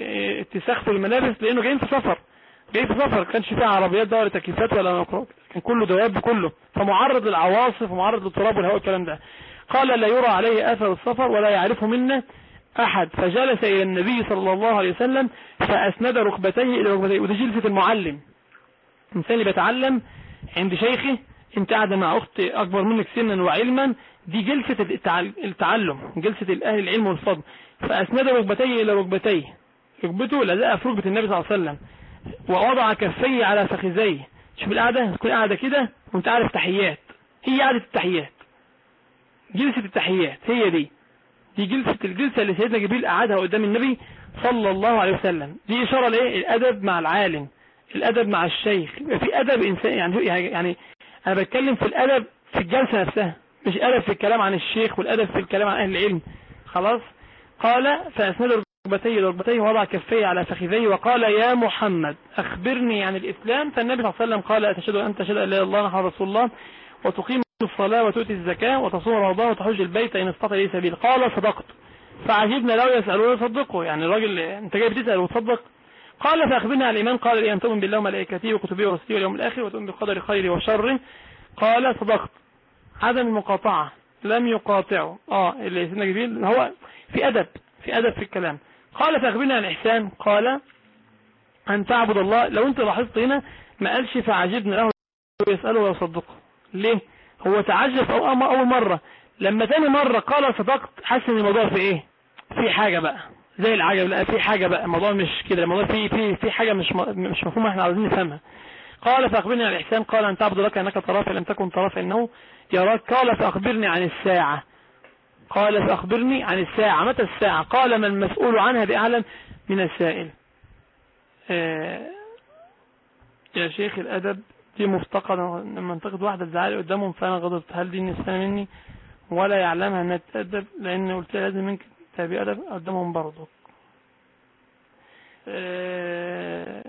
اتساخ في الملابس لانه جايين في سفر جاي في سفر كانش فيه عربيات ده ولا تكييفات ولا نقرات كان كله دواب كله فمعرض للعواصف ومعرض للتراب والهواء الكلام ده قال لا يرى عليه اثر السفر ولا يعرفه منا احد فجلس الى النبي صلى الله عليه وسلم فاسند ركبتيه الى ركبتيه ودي جلسة المعلم الانسان اللي بيتعلم عند شيخه انت قاعد مع اخت اكبر منك سنا وعلما دي جلسة التعلم جلسة الاهل العلم والفضل فاسند ركبتيه الى ركبتيه ركبته لزقها في ركبة النبي صلى الله عليه وسلم ووضع كفيه على فخذيه شوف القعدة تكون قاعدة كده وانت عارف تحيات هي قعدة التحيات جلسة التحيات هي دي دي جلسة الجلسة اللي سيدنا جبريل قعدها قدام النبي صلى الله عليه وسلم دي اشارة لايه الادب مع العالم الادب مع الشيخ يبقى في ادب انسان يعني يعني انا بتكلم في الادب في الجلسة نفسها مش ادب في الكلام عن الشيخ والادب في الكلام عن اهل العلم خلاص قال فاسند ركبتيه ركبتيه وضع كفيه على فخذيه وقال يا محمد اخبرني عن الاسلام فالنبي صلى الله عليه وسلم قال اتشهد ان تشهد ان لا اله الا الله محمد رسول الله وتقيم الصلاة وتؤتي الزكاة وتصوم رمضان وتحج البيت ان استطاع اليه سبيل قال صدقت فعجبنا لو يسألون يصدقوا يعني الراجل انت جاي بتسأل وتصدق قال فأخبرنا عن الإيمان قال لي أن تؤمن بالله وملائكته وكتبه ورسله واليوم الآخر وتؤمن بالقدر خيره وشره قال صدقت عدم المقاطعة لم يقاطعه اه اللي سيدنا جبريل هو في أدب في أدب في الكلام قال فأخبرنا عن الإحسان قال أن تعبد الله لو أنت لاحظت هنا ما قالش فعجبنا له يسأله ويصدقه ليه هو تعجب أو أول مرة لما تاني مرة قال صدقت حس ان الموضوع في ايه في حاجة بقى زي العجب لا في حاجة بقى الموضوع مش كده الموضوع في في في حاجة مش مش مفهومة احنا عاوزين نفهمها قال فأخبرني عن الإحسان قال أن تعبد لك أنك تراه فلم تكن تراه فإنه يراك قال فأخبرني عن الساعة قال فأخبرني عن الساعة متى الساعة قال ما المسؤول عنها بأعلم من السائل آه يا شيخ الأدب دي مفتقدة لما انتقد واحدة تزعلي قدامهم فأنا غضبت هل دي نسانة مني ولا يعلمها انها تتأدب لأن قلت لازم منك تابي أدب قدامهم برضه آه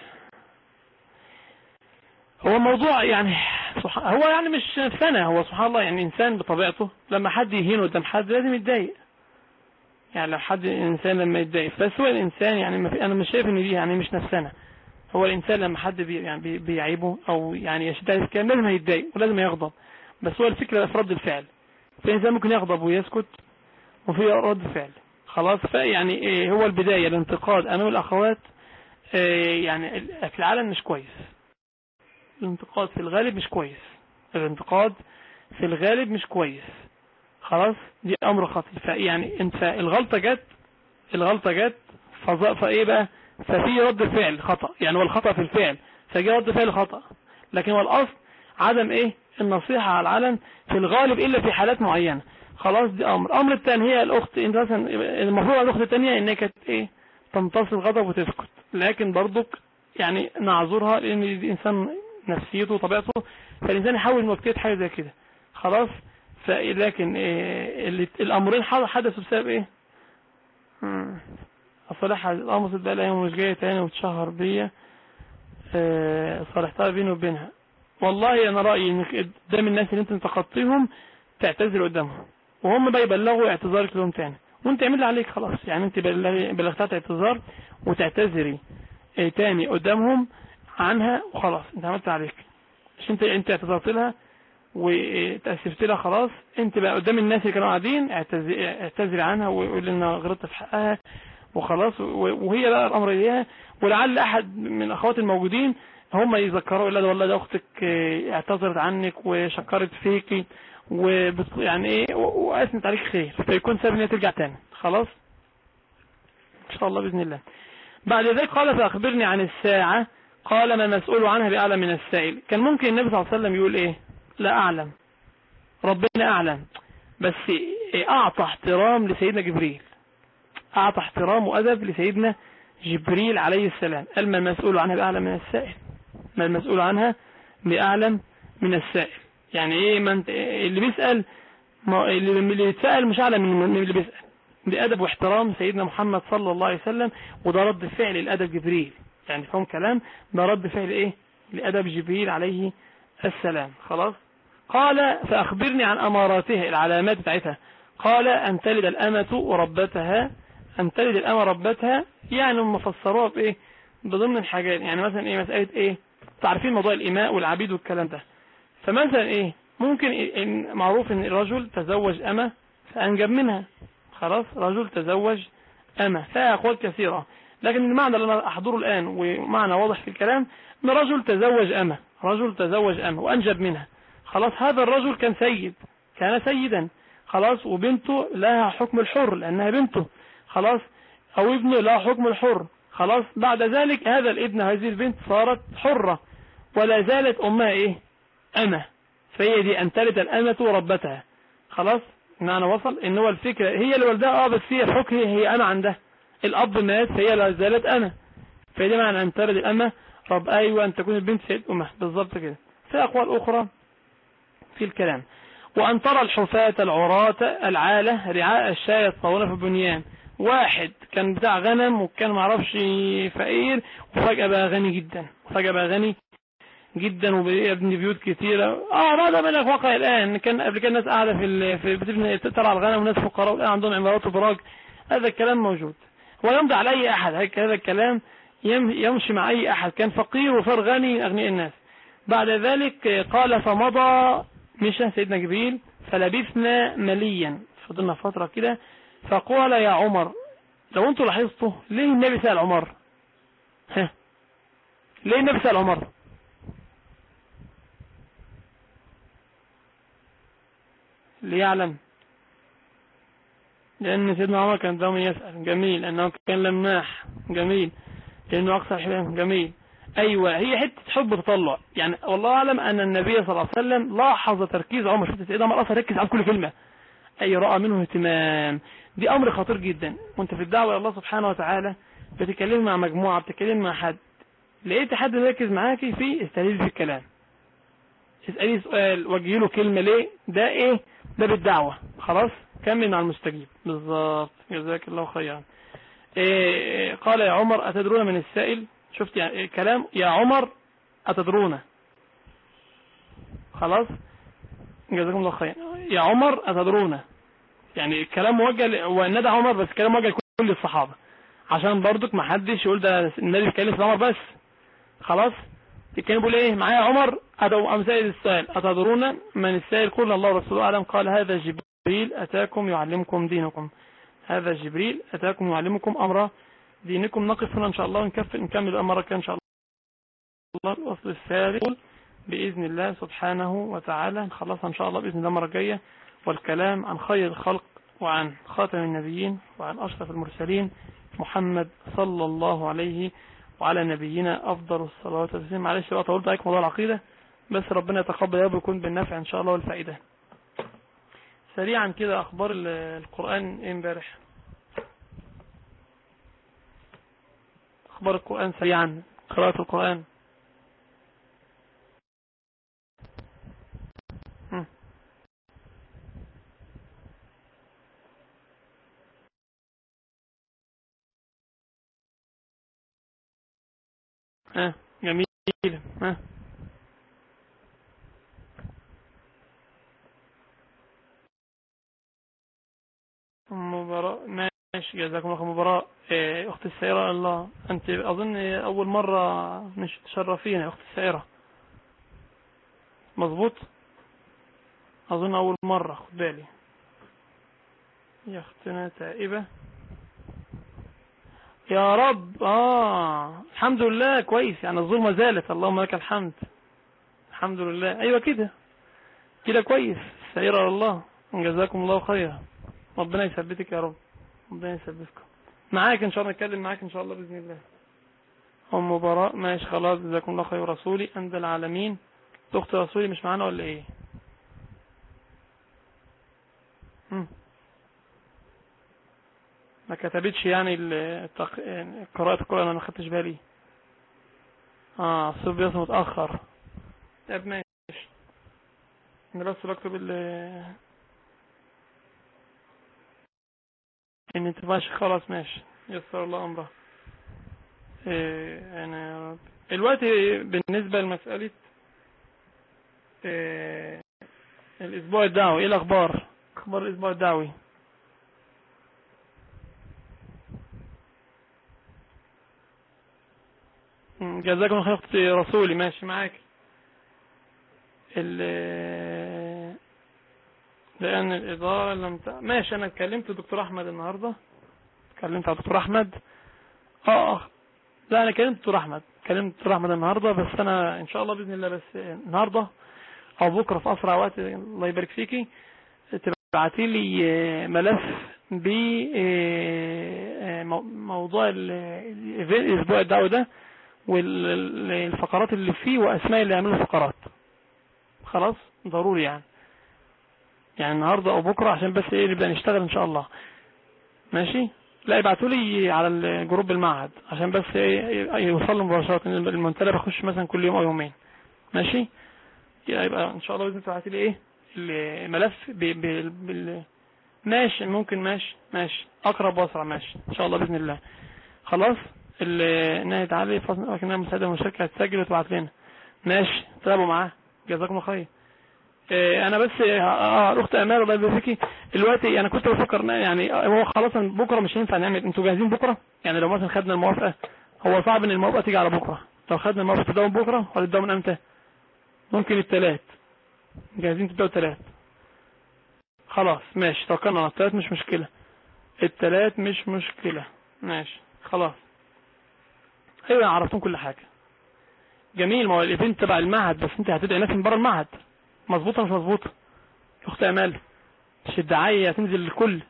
هو موضوع يعني هو يعني مش سنة هو سبحان الله يعني إنسان بطبيعته لما حد يهينه قدام حد لازم يتضايق يعني لو حد إنسان لما يتضايق بس هو الإنسان يعني ما في أنا مش شايف إن دي يعني مش نفسنا هو الإنسان لما حد بي يعني بي بيعيبه أو يعني يشتغل في كلام لازم يتضايق ولازم يغضب بس هو الفكرة في رد الفعل في إنسان ممكن يغضب ويسكت وفي رد فعل خلاص فيعني إيه هو البداية الانتقاد أمام الأخوات إيه يعني في العالم مش كويس الانتقاد في الغالب مش كويس الانتقاد في الغالب مش كويس خلاص دي امر خطير فيعني انت الغلطة جت الغلطة جت فايه بقى ففي رد فعل خطأ يعني هو الخطأ في الفعل فجاء رد فعل خطأ لكن هو الاصل عدم ايه النصيحة على العلن في الغالب الا في حالات معينة خلاص دي امر امر الثاني هي الاخت انت مثلا المفروض على الاخت الثانيه انها كانت ايه تمتص الغضب وتسكت لكن برضك يعني نعذرها لان الانسان نفسيته وطبيعته فالانسان يحاول انه يبتدي حاجه زي كده خلاص لكن إيه الامرين حدثوا بسبب ايه صالح القمص بقى الايام مش جايه تاني وتشهر بيا آه، صالحتها بيني وبينها والله انا رايي انك قدام الناس اللي انت انتقدتيهم تعتذر قدامهم وهم بقى يبلغوا اعتذارك لهم تاني وانت اعمل اللي عليك خلاص يعني انت بلغتها اعتذار وتعتذري ايه تاني قدامهم عنها وخلاص انت عملت عليك مش انت انت اعتذرت لها وتأسفت لها خلاص انت بقى قدام الناس اللي كانوا قاعدين اعتذري عنها وقول ان غلطت في حقها وخلاص وهي بقى الامر اياها ولعل احد من الاخوات الموجودين هم يذكروا لا ده والله ده اختك اعتذرت عنك وشكرت فيكي ويعني ايه واثنت عليك خير فيكون سبب ان ترجع تاني خلاص ان شاء الله باذن الله بعد ذلك قال فاخبرني عن الساعة قال ما مسؤول عنها بأعلم من السائل كان ممكن النبي صلى الله عليه وسلم يقول ايه لا اعلم ربنا اعلم بس اعطى احترام لسيدنا جبريل اعطى احترام وادب لسيدنا جبريل عليه السلام قال ما المسؤول عنها بأعلم من السائل ما المسؤول عنها بأعلم من السائل يعني ايه من اللي بيسأل اللي بيتسأل مش اعلم من اللي بيسأل بأدب واحترام سيدنا محمد صلى الله عليه وسلم وده رد فعل الأدب جبريل يعني فهم كلام ده رد فعل ايه لأدب جبريل عليه السلام خلاص قال فأخبرني عن أماراتها العلامات بتاعتها قال أن تلد الأمة ربتها أن تلد الأمة ربتها يعني هم فسروها بإيه بضمن الحاجات يعني مثلا إيه مسألة إيه تعرفين موضوع الإماء والعبيد والكلام ده فمثلا إيه ممكن إن معروف إن الرجل تزوج أمة فأنجب منها خلاص رجل تزوج أمة فيها أقوال كثيرة لكن المعنى اللي أنا أحضره الآن ومعنى واضح في الكلام إن رجل تزوج أمة رجل تزوج أمة وأنجب منها خلاص هذا الرجل كان سيد كان سيدا خلاص وبنته لها حكم الحر لأنها بنته خلاص أو ابنه لها حكم الحر خلاص بعد ذلك هذا الابن هذه البنت صارت حرة ولا زالت أمها إيه أمة فهي دي أن تلد الأمة ربتها خلاص معنى وصل ان هو الفكرة هي اللي والدها اه بس هي الحكم هي انا عندها الاب مات فهي لا زالت انا فدي معنى ان تلد الامة رب ايوه ان تكون البنت سيد امه بالظبط كده في اقوال اخرى في الكلام وان ترى الحفاة العراة العالة رعاء الشاة يتطاولون في البنيان واحد كان بتاع غنم وكان معرفش فقير وفجأة بقى غني جدا وفجأة بقى غني جدا وبيبني بيوت كثيرة اه هذا منك واقع الان كان قبل كده الناس قاعدة في في بتبني ترعى الغنم وناس فقراء والان عندهم عمارات وبراج هذا الكلام موجود ويمضي على اي احد هذا الكلام يمشي مع اي احد كان فقير وصار غني اغنياء الناس بعد ذلك قال فمضى مشى سيدنا جبريل فلبثنا مليا فضلنا فترة كده فقال يا عمر لو انتوا لاحظتوا ليه النبي سأل عمر ها ليه النبي سأل عمر ليعلم لأن سيدنا عمر كان دائما يسأل جميل أنه كان لماح جميل لأنه أقصى حلم جميل أيوة هي حتة حب تطلع يعني والله أعلم أن النبي صلى الله عليه وسلم لاحظ تركيز عمر شفت سيدنا عمر أصلا ركز على كل كلمة أي رأى منه اهتمام دي أمر خطير جدا وانت في الدعوة إلى الله سبحانه وتعالى بتتكلم مع مجموعة بتتكلم مع حد لقيت حد مركز معاكي فيه استهليل في الكلام اسألي سؤال وجهي له كلمة ليه ده ايه ده بالدعوة خلاص كمل مع المستجيب بالظبط جزاك الله خيرا إيه قال يا عمر أتدرون من السائل شفت يعني كلام يا عمر أتدرون خلاص جزاكم الله خيرا يا عمر أتدرون يعني الكلام موجه وندى عمر بس كلام موجه لكل الصحابة عشان برضك ما حدش يقول ده النبي بيتكلم في عمر بس خلاص كان بيقول ايه معايا عمر ادو امثال السائل اتدرون من السائل قل الله ورسوله اعلم قال هذا جبريل اتاكم يعلمكم دينكم هذا جبريل اتاكم يعلمكم امر دينكم نقف هنا ان شاء الله ونكفل نكمل الامر ان شاء الله الوصل الثالث باذن الله سبحانه وتعالى نخلصها ان شاء الله باذن الله المره الجايه والكلام عن خير الخلق وعن خاتم النبيين وعن اشرف المرسلين محمد صلى الله عليه وعلى نبينا أفضل الصلوات والسلام معلش بقى طولت عليكم موضوع العقيدة بس ربنا يتقبل يا ويكون بالنفع ان شاء الله والفائدة سريعا كده اخبار القرآن ايه امبارح اخبار القرآن سريعا قراءة القرآن ها جميل ها مباراة ماشي جزاكم الله مباراة إيه، اخت السائرة الله انت اظن اول مرة مش تشرفين يا اخت السائرة مظبوط اظن اول مرة خد بالي يا اختنا تائبة يا رب اه الحمد لله كويس يعني الظلمة زالت اللهم لك الحمد الحمد لله ايوه كده كده كويس سيرة الله جزاكم الله خيرا ربنا يثبتك يا رب ربنا يثبتكم معاك ان شاء الله نتكلم معاك ان شاء الله باذن الله ام براء ماشي خلاص جزاكم الله خير رسولي عند العالمين اخت رسولي مش معانا ولا ايه مم. ما كتبتش يعني التق... قراءة القرآن انا ما خدتش بالي اه الصوت بيصل متأخر طب ماشي انا بس بكتب ال ان انت ماشي خلاص ماشي يسر الله امره إيه انا يا رب الوقت بالنسبة لمسألة إيه الاسبوع الدعوي ايه الاخبار اخبار الاسبوع الدعوي جزاكم الله خير اختي رسولي ماشي معاك لان الاداره لم ت... ماشي انا اتكلمت دكتور احمد النهارده اتكلمت على دكتور احمد اه اه لا انا كلمت دكتور احمد كلمت دكتور احمد النهارده بس انا ان شاء الله باذن الله بس النهارده او بكره في اسرع وقت الله يبارك فيكي تبعتي لي ملف ب موضوع الاسبوع الدعوي ده والفقرات اللي فيه واسماء اللي يعملوا فقرات خلاص ضروري يعني يعني النهاردة او بكرة عشان بس ايه نبدأ نشتغل ان شاء الله ماشي لا ابعتوا لي على الجروب المعهد عشان بس ايه يوصل مباشرة المنتدى بخش مثلا كل يوم او يومين ماشي يبقى ان شاء الله باذن تبعتي لي ايه الملف بال بال ماشي ممكن ماشي ماشي اقرب واسرع ماشي ان شاء الله باذن الله خلاص النهي تعالي فاصل كنا مساعدة المشاركة هتسجل وتبعت لنا ماشي تابعوا معاه جزاكم الله خير انا بس اه الاخت امال الله يبارك فيكي دلوقتي انا كنت بفكر يعني هو خلاص بكره مش هينفع نعمل انتوا جاهزين بكره يعني لو مثلا خدنا الموافقه هو صعب ان الموافقه تيجي على بكره لو خدنا الموافقه تبداوا بكره ولا تبداوا من امتى ممكن الثلاث جاهزين تبداوا الثلاث خلاص ماشي توكلنا على الثلاث مش مشكله الثلاث مش مشكله ماشي خلاص ايوه عرفتم كل حاجه جميل ما هو الايفنت تبع المعهد بس انت هتدعي ناس من بره المعهد مظبوطه مش مظبوطه اخت امال مش الدعايه هتنزل للكل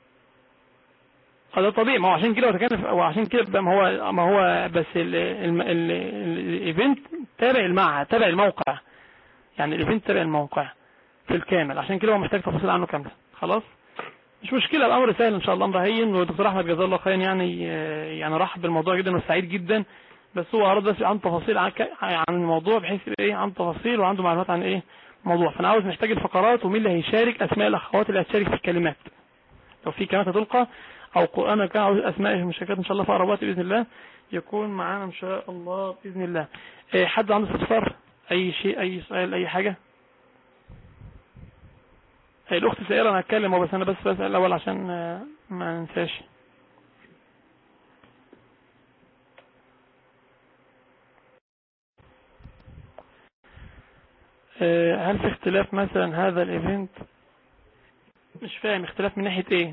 هذا طبيعي ما هو عشان كده وتكلف وعشان كده ما هو ما هو بس الايفنت تابع المعهد تابع الموقع يعني الايفنت تابع الموقع في الكامل عشان كده هو محتاج تفاصيل عنه كامله خلاص مش مشكلة الأمر سهل إن شاء الله أمر هين والدكتور أحمد جزاه الله خيرا يعني يعني رحب بالموضوع جدا وسعيد جدا بس هو أراد بس عن تفاصيل عن, عن الموضوع بحيث إيه عن تفاصيل وعنده معلومات عن إيه موضوع فأنا عاوز محتاج الفقرات ومين اللي هيشارك أسماء الأخوات اللي هتشارك في الكلمات لو في كلمات هتلقى أو قرآن كان عاوز أسماء المشاركات إن شاء الله في أقرب وقت بإذن الله يكون معانا إن شاء الله بإذن الله إيه حد عنده استفسار أي شيء أي سؤال أي حاجة الاخت سائرة انا هتكلم بس انا بس بسأل الاول عشان ما ننساش هل في اختلاف مثلا هذا الايفنت مش فاهم اختلاف من ناحية ايه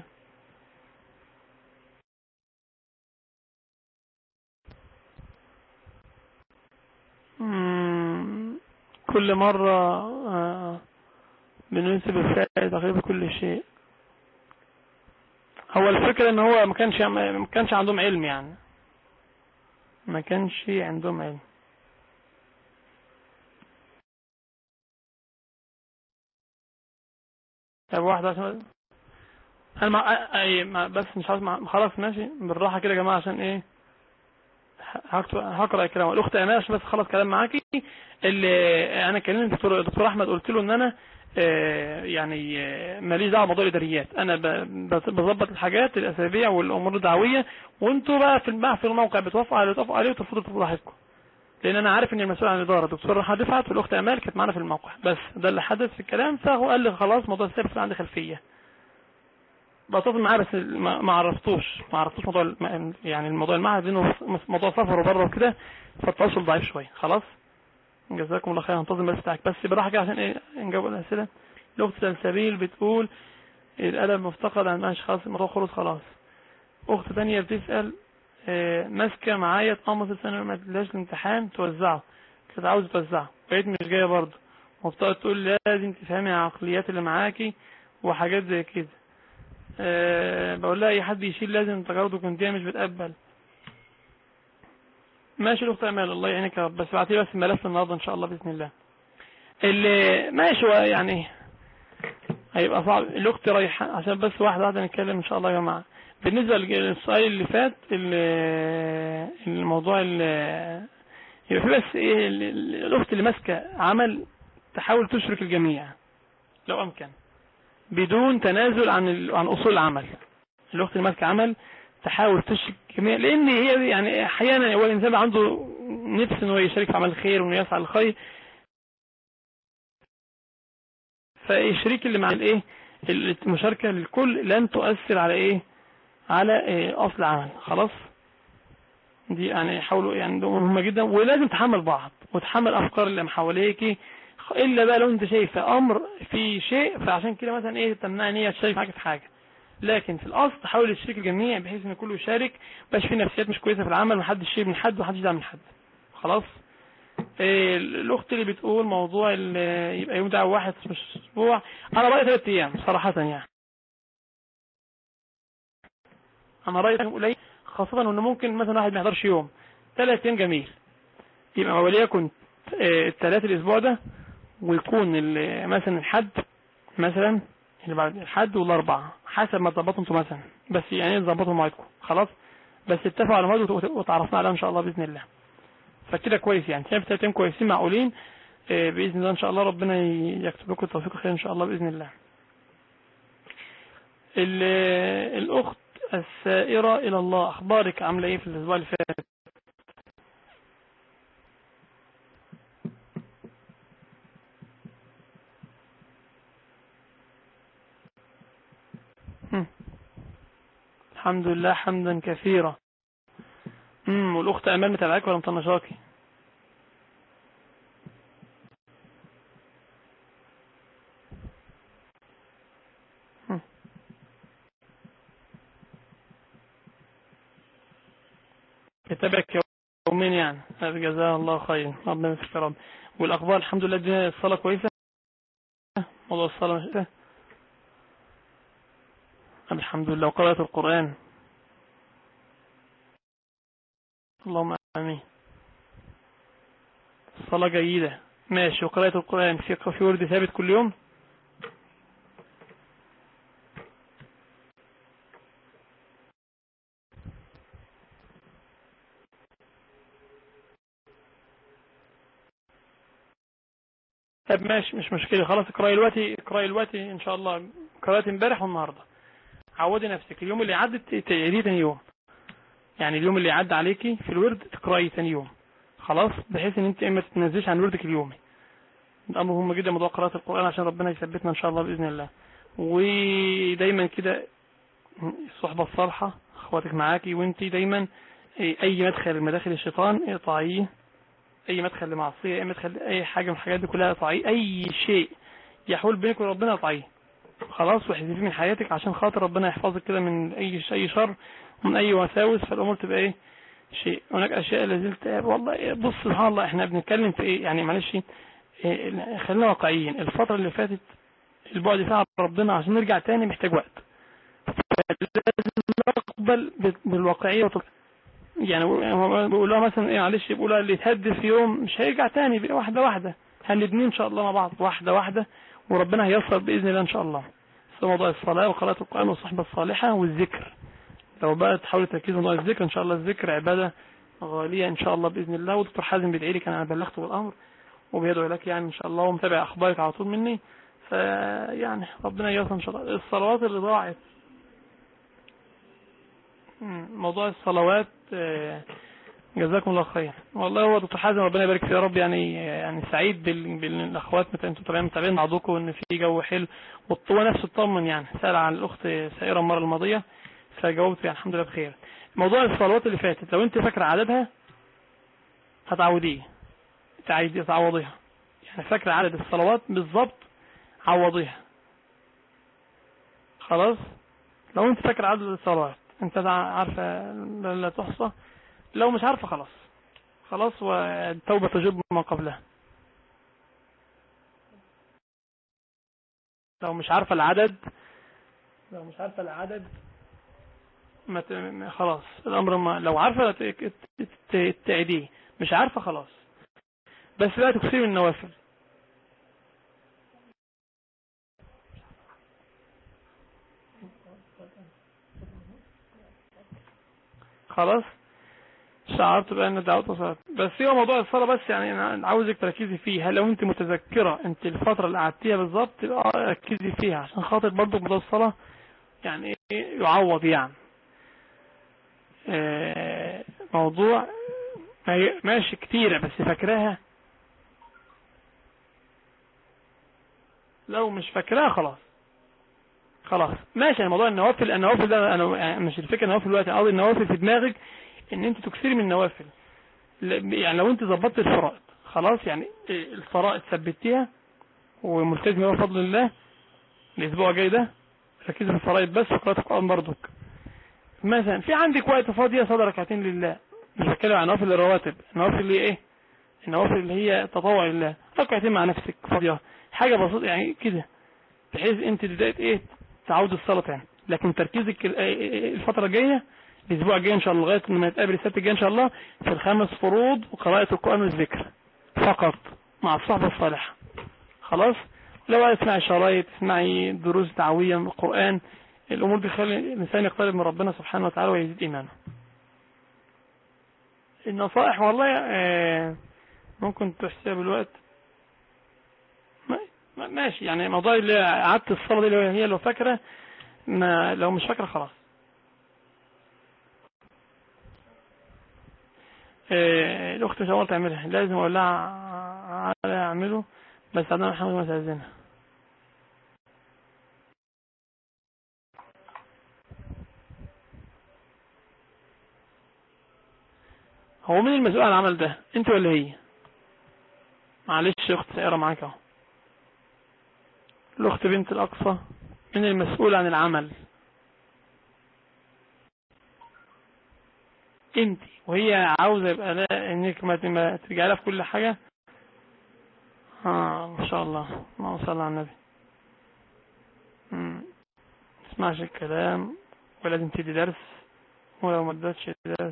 كل مرة آه بننسب الفائد تقريبا كل شيء هو الفكرة ان هو ما كانش ما كانش عندهم علم يعني ما كانش عندهم علم طب واحدة عشان انا مع... اي مع... بس مش عاوز مع... خلاص ماشي بالراحة كده يا جماعة عشان ايه هكتب... هقرا الكلام الاخت امال عشان بس خلص كلام معاكي اللي انا كلمت الدكتور دكتور احمد قلت له ان انا آه يعني آه ماليش دعوه بموضوع الاداريات انا ب... بظبط الحاجات الاسابيع والامور الدعويه وانتوا بقى في المع... في الموقع بتوافقوا عليه وتوافقوا عليه وترفضوا ترفضوا براحتكم لان انا عارف ان المسؤول عن الاداره الدكتور رحمه دفعت والاخت امال كانت معانا في الموقع بس ده اللي حدث في الكلام فهو قال لي خلاص موضوع السيرفس عندي خلفيه بتواصل معاه بس ما ما عرفتوش ما عرفتوش موضوع الم- يعني الموضوع المعهد لانه موضوع سفر وبره وكده فالتواصل ضعيف شويه خلاص جزاكم الله خير هنتظم بس بتاعك بس براحه كده عشان ايه نجاوب على الاسئله الاخت سلسبيل بتقول الادب مفتقد عن اشخاص الموضوع خلص خلاص اخت تانية بتسال آه، ماسكه معايا تقمص السنه ما تديهاش الامتحان توزعه كانت عاوزه توزعه بقيت مش جايه برضه وبتقعد تقول لازم تفهمي العقليات اللي معاكي وحاجات زي كده أه بقول لها اي حد يشيل لازم تجارته كنت مش بتقبل ماشي الاخت امال الله يعينك يا رب بس بعتيه بس الملف النهارده ان شاء الله باذن الله اللي ماشي هو يعني هيبقى صعب الاخت رايحه عشان بس واحده واحده نتكلم ان شاء الله يا جماعه بالنسبه للسؤال اللي فات ال- الموضوع ال- يبقى في بس ايه ال- ال- الاخت اللي ماسكه عمل تحاول تشرك الجميع لو امكن بدون تنازل عن ال- عن اصول العمل الاخت اللي ماسكه عمل تحاول تشرك الجميع لان هي يعني احيانا هو الانسان عنده نفس انه يشارك في عمل الخير وانه يسعى للخير فالشريك اللي مع الايه المشاركه للكل لن تؤثر على ايه على إيه اصل العمل خلاص دي يعني حاولوا يعني ده مهمه جدا ولازم تحمل بعض وتحمل افكار اللي حواليك الا بقى لو انت شايف امر في شيء فعشان كده مثلا ايه تمنع ان هي تشارك معاك في حاجه لكن في الاصل تحاول تشارك الجميع بحيث ان كله يشارك مبقاش في نفسيات مش كويسه في العمل محدش يشيل من حد ومحدش يدعم من حد خلاص إيه الاخت اللي بتقول موضوع ال- يبقى يوم دعوه واحد مش اسبوع انا رايي ثلاث ايام صراحه يعني انا رايي قليل خاصه انه ممكن مثلا واحد ما يحضرش يوم ثلاث ايام جميل يبقى وليكن آه، الثلاث الاسبوع ده ويكون ال- مثلا الحد مثلا اللي بعد الحد والاربعاء حسب ما تظبطوا انتوا مثلا بس يعني تظبطوا مواعيدكم خلاص بس اتفقوا على مواعيد وت- وتعرفنا عليها ان شاء الله باذن الله فكده كويس يعني شايف ثلاث ايام كويسين معقولين آه، باذن الله ان شاء الله ربنا ي- يكتب لكم التوفيق الخير ان شاء الله باذن الله ال- الاخت السائرة الى الله اخبارك عامله ايه في الاسبوع اللي فات هم. الحمد لله حمدا كثيرا امم والاخت امال متابعاك ولا مطنشاكي هم. بتابعك يومين يعني جزاه الله خير ربنا يسلمك يا رب والاخبار الحمد لله الدنيا الصلاه كويسه موضوع الصلاه مش الحمد لله وقراءة القرآن اللهم آمين الصلاة جيدة ماشي وقراءة القرآن في في ورد ثابت كل يوم طب ماشي مش مشكلة خلاص اقرأي دلوقتي اقرأي دلوقتي ان شاء الله قرأت امبارح والنهارده عودي نفسك اليوم اللي عدت تعيديه تاني يوم يعني اليوم اللي عدى عليكي في الورد تقرأي تاني يوم خلاص بحيث ان انت ما تتنزلش عن وردك اليومي ده امر مهم جدا موضوع قراءة القرآن عشان ربنا يثبتنا ان شاء الله بإذن الله ودايما كده الصحبة الصالحة اخواتك معاكي وانت دايما اي مدخل من مداخل الشيطان اقطعيه اي مدخل لمعصية اي مدخل اي حاجة من الحاجات دي كلها اقطعيه اي شيء يحول بينك وربنا اقطعيه خلاص واحذفيه من حياتك عشان خاطر ربنا يحفظك كده من اي اي شر ومن اي وساوس فالامور تبقى ايه شيء هناك اشياء لازلت والله بص سبحان الله احنا بنتكلم في ايه يعني معلش إيه خلينا واقعيين الفترة اللي فاتت البعد فيها عن ربنا عشان نرجع تاني محتاج وقت لازم نقبل بالواقعية وطب... يعني بيقولوها مثلا ايه معلش بيقولوها اللي يتهد في يوم مش هيرجع تاني واحدة واحدة هنبني ان شاء الله مع بعض واحدة واحدة وربنا هيسر بإذن الله ان شاء الله في موضوع الصلاة وقراءة القرآن والصحبة الصالحة والذكر لو بقى تحاول تركيز موضوع الذكر ان شاء الله الذكر عبادة غالية ان شاء الله بإذن الله ودكتور حازم بيدعي لي كان انا بلغته بالامر وبيدعو لك يعني ان شاء الله ومتابع اخبارك على طول مني فيعني ربنا ييسر ان شاء الله الصلوات اللي ضاعت موضوع الصلوات آه، جزاكم الله خير والله هو دكتور حازم ربنا يبارك فيه يا رب يعني يعني سعيد بالاخوات متى انتم طالعين متابعين بعضكم ان في جو حلو والطوى نفسه اطمن يعني سال عن الاخت سائره المره الماضيه فجاوبت يعني الحمد لله بخير موضوع الصلوات اللي فاتت لو انت فاكره عددها هتعوديه تعوضيها يعني فاكره عدد الصلوات بالظبط عوضيها خلاص لو انت فاكره عدد الصلوات انت عارفه لا تحصى لو مش عارفه خلاص خلاص والتوبه تجب ما قبلها لو مش عارفه العدد لو مش عارفه العدد ما خلاص الامر ما لو عارفه تعيديه مش عارفه خلاص بس لا تكسير النوافل خلاص شعرت بأن دعوت صلاة بس هو موضوع الصلاة بس يعني أنا عاوزك تركزي فيه هل لو أنت متذكرة أنت الفترة اللي قعدتيها بالظبط ركزي فيها عشان خاطر برضه موضوع الصلاة يعني يعوض يعني آه، موضوع ماشي كتيرة بس فاكراها لو مش فاكراها خلاص خلاص ماشي الموضوع النوافل النوافل ده انا يعني مش الفكره النوافل دلوقتي قصدي النوافل في دماغك ان انت تكسري من النوافل يعني لو انت ظبطت الفرائض خلاص يعني الفرائض ثبتيها وملتزمه بفضل الله الاسبوع الجاي ده ركزي في الفرائض بس وقراءه القران برضك مثلا في عندك وقت فاضيه صلاه ركعتين لله مش بتكلم عن نوافل الرواتب النوافل اللي ايه النوافل اللي هي تطوع لله ركعتين مع نفسك فاضيه حاجه بسيطه يعني كده بحيث انت بدايه ايه تعود الصلاه تاني لكن تركيزك الفتره الجايه الاسبوع الجاي ان شاء الله لغايه لما نتقابل السبت الجاي ان شاء الله في الخمس فروض وقراءه القران والذكر فقط مع الصحبه الصالحه خلاص لو تسمعي شرايط تسمعي دروس دعويه من القران الامور دي خلي الانسان يقترب من ربنا سبحانه وتعالى ويزيد ايمانه النصائح والله آه، ممكن تحسبها بالوقت ماشي يعني موضوع اللي عادة الصلاة دي اللي هي لو فاكرة ما لو مش فاكرة خلاص إيه الأخت شوال تعملها لازم أقول لها على أعمله بس عندنا محمد ما تأذنها هو مين المسؤول عن العمل ده انت ولا هي معلش اخت سائرة معاك اهو الأخت بنت الأقصى من المسؤول عن العمل انت وهي عاوزة يبقى لا انك ما ترجع لها في كل حاجة اه ما شاء الله ما صلى على النبي تسمعش الكلام ولازم تدي درس ولو ما ادتش درس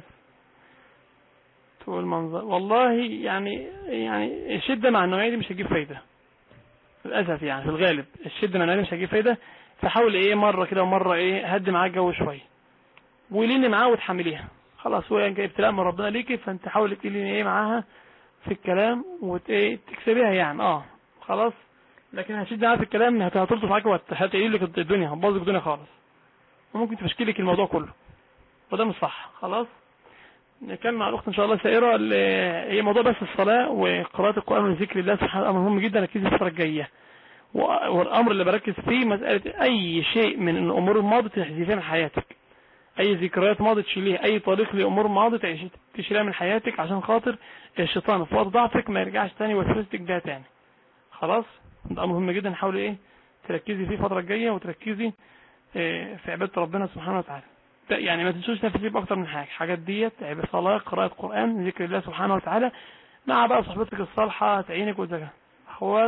تقول منظر والله يعني يعني الشدة مع النوعية دي مش هتجيب فايدة للأسف يعني في الغالب الشدة مع النوعية مش هتجيب فايدة فحاول ايه مرة كده ومرة ايه هدي معاه الجو شوية وليني معاه وتحمليها خلاص هو يعني ابتلاء من ربنا ليكي فانت حاول تليني ايه معاها في الكلام وتكسبيها يعني اه خلاص لكن هشد معاها في الكلام هتلطف معاك وهتقلي لك الدنيا هتبوظ الدنيا خالص وممكن تفشكي لك الموضوع كله وده مش صح خلاص نكمل مع الاخت ان شاء الله سائره هي موضوع بس الصلاه وقراءه القران وذكر الله سبحانه امر مهم جدا ركزي الفتره الجايه والامر اللي بركز فيه مساله اي شيء من الامور الماضيه تحذفيها من حياتك اي ذكريات ماضيه تشيليها اي طريق لامور ماضيه تشيلها من حياتك عشان خاطر الشيطان في وقت ضعفك ما يرجعش تاني ويفرزتك بيها تاني خلاص ده امر مهم جدا حاولي ايه تركزي فيه الفتره الجايه وتركزي آه، في عباده ربنا سبحانه وتعالى يعني ما تنسوش تفسير باكتر من حاجه حاجات ديت عباده صلاه قراءه قران ذكر الله سبحانه وتعالى مع بقى صحبتك الصالحه تعينك وزكاه اخوات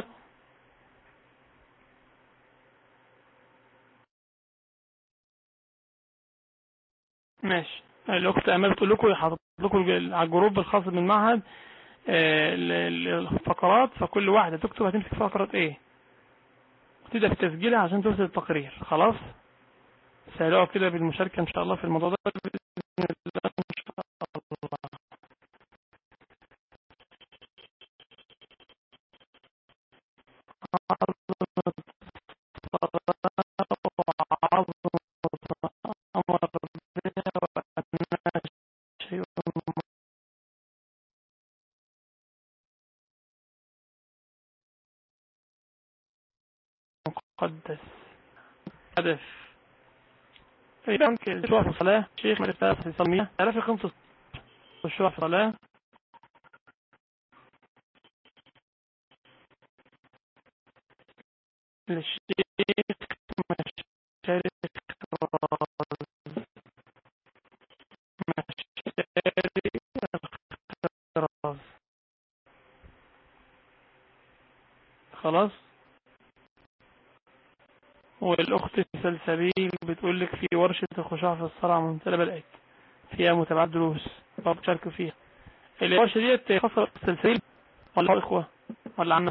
ماشي الاخت امال بتقول لكم حاطط لكم على الجروب الخاص بالمعهد آه، الفقرات فكل واحده تكتب هتمسك فقره ايه وتبدأ في تسجيلها عشان ترسل التقرير خلاص سهلوها كده بالمشاركة إن شاء الله في الموضوع ده بإذن الله إن شاء الله أمر بها وأنها شيء مقدس هدف يبقى ممكن الخشوع في الصلاة شيخ مدرسة في الصلمية تعرفي خمسة الخشوع في الصلاة للشيخ مشارك راز خلاص والأخت سلسبيل بتقول لك في ورشة الخشوع في الصلاة ممتلة بدأت فيها متابعة دروس برضه تشاركوا فيها الورشة ديت خاصة سلسبيل ولا هو إخوة ولا عمة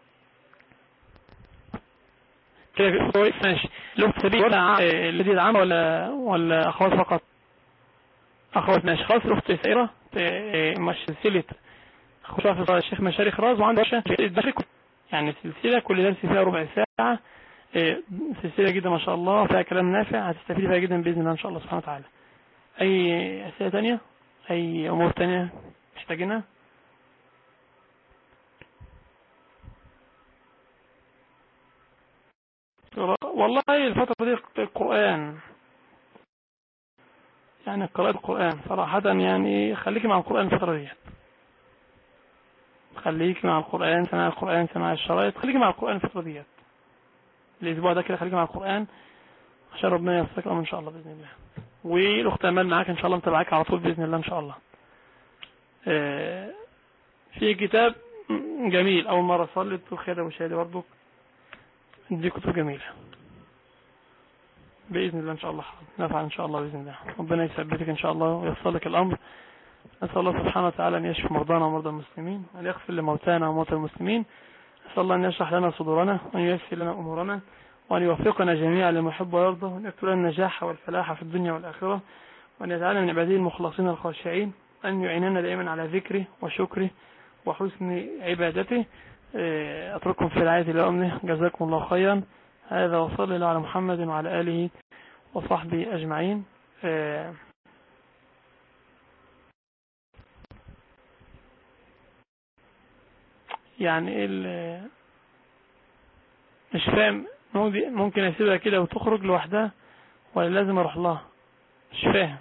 كده كويس ماشي الأخت سبيل ولا ع- الذي عامة ولا ولا أخوات فقط أخوات ماشي خلاص الأخت سائرة ت- مش سلسلة خشوع في الصلاة الشيخ مشاري خراز وعنده ورشة تشاركوا يعني سلسلة كل درس فيها ربع ساعة إيه، سلسلة جدا ما شاء الله فيها كلام نافع هتستفيد فيها جدا بإذن الله إن شاء الله سبحانه وتعالى أي أسئلة تانية أي أمور تانية محتاجينها والله الفترة دي القرآن يعني قراءة القرآن صراحة يعني خليكي مع القرآن الفترة دي خليكي مع القرآن سماع القرآن سماع الشرايط خليكي مع القرآن الفترة دي الأسبوع ده كده خليكي مع القرآن عشان ربنا يوفقك إن شاء الله بإذن الله والأخت أمال معاك إن شاء الله متابعاك على طول بإذن الله إن شاء الله آه، في كتاب جميل أول مرة صلي خير وشهادة برضه دي كتب جميلة بإذن الله إن شاء الله نفع إن شاء الله بإذن الله ربنا يثبتك إن شاء الله وييسر لك الأمر نسأل الله سبحانه وتعالى أن يشفي مرضانا ومرضى المسلمين وأن يغفر لموتانا وموتى المسلمين نسأل الله أن يشرح لنا صدورنا وأن ييسر لنا أمورنا وأن يوفقنا جميعا لما يحب ويرضى وأن يكتب لنا النجاح والفلاح في الدنيا والآخرة وأن يجعلنا من عباده المخلصين الخاشعين أن يعيننا دائما على ذكره وشكره وحسن عبادته إيه، أترككم في رعاية الله وأمنه جزاكم الله خيرا هذا وصلى الله على محمد وعلى آله وصحبه أجمعين إيه، يعني إيه ال- مش فاهم ممكن ممكن اسيبها كده وتخرج لوحدها ولا لازم اروح لها مش فاهم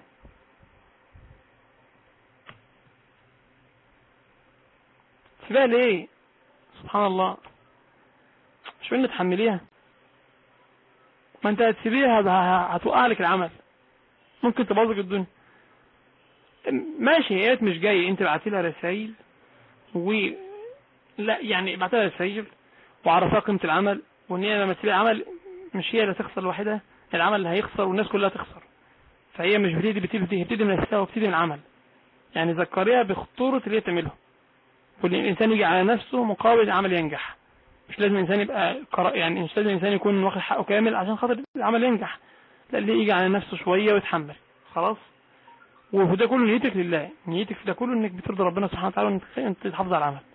سيبها ليه سبحان الله مش قلنا تحمليها ما انت هتسيبيها ده هتوقع لك العمل ممكن تبوظك الدنيا ماشي هي مش جاي انت بعتي لها رسائل و لا يعني بعت لها رسائل وعرفها قيمه العمل وان هي لما تسيب العمل مش هي اللي تخسر لوحدها العمل اللي هيخسر والناس كلها تخسر فهي مش بتبتدي بتبتدي بتبتدي من نفسها وبتبتدي من العمل يعني ذكريها بخطورة اللي هي تعمله وان الانسان يجي على نفسه مقابل العمل ينجح مش لازم الانسان يبقى قرا- يعني مش لازم الانسان يكون واخد حقه كامل عشان خاطر العمل ينجح لا اللي يجي على نفسه شوية ويتحمل خلاص وده كله نيتك لله نيتك في ده كله انك بترضي ربنا سبحانه وتعالى وانك انت تحافظ على العمل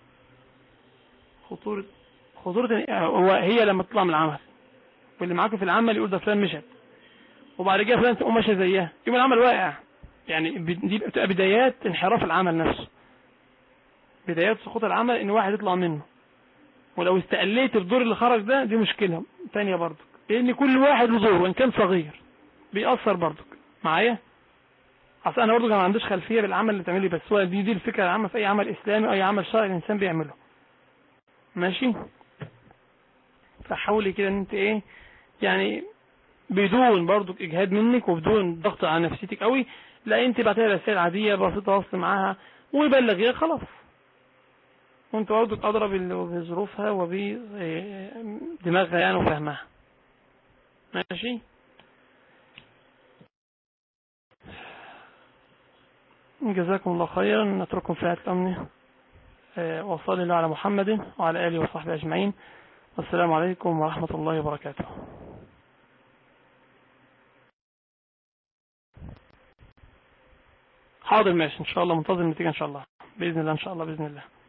خطورة خطورة هو هي لما تطلع من العمل واللي معاكم في العمل يقول ده فلان مشت وبعد كده فلان تقوم ماشيه زيها يبقى العمل واقع يعني ب- دي بتبقى بدايات انحراف العمل نفسه بدايات سقوط العمل ان واحد يطلع منه ولو استقليت الدور اللي خرج ده دي مشكلة تانية برضك لان كل واحد له دور وان كان صغير بيأثر برضك معايا اصل انا برضه ما عنديش خلفيه بالعمل اللي بتعملي بس هو دي دي الفكره العامه في اي عمل اسلامي او اي عمل شرعي الانسان بيعمله ماشي فحاولي كده ان انت ايه يعني بدون برضو اجهاد منك وبدون ضغط على نفسيتك قوي لا انت بعتها رسائل عاديه بسيطه وصل معاها ويبلغيها خلاص وانت برضو ادرى بال- بظروفها وبدماغها يعني وفهمها ماشي جزاكم الله خيرا نترككم في هذا الأمن وصلى الله على محمد وعلى آله وصحبه أجمعين والسلام عليكم ورحمة الله وبركاته حاضر ماشي ان شاء الله منتظر النتيجة ان شاء الله بإذن الله ان شاء الله بإذن الله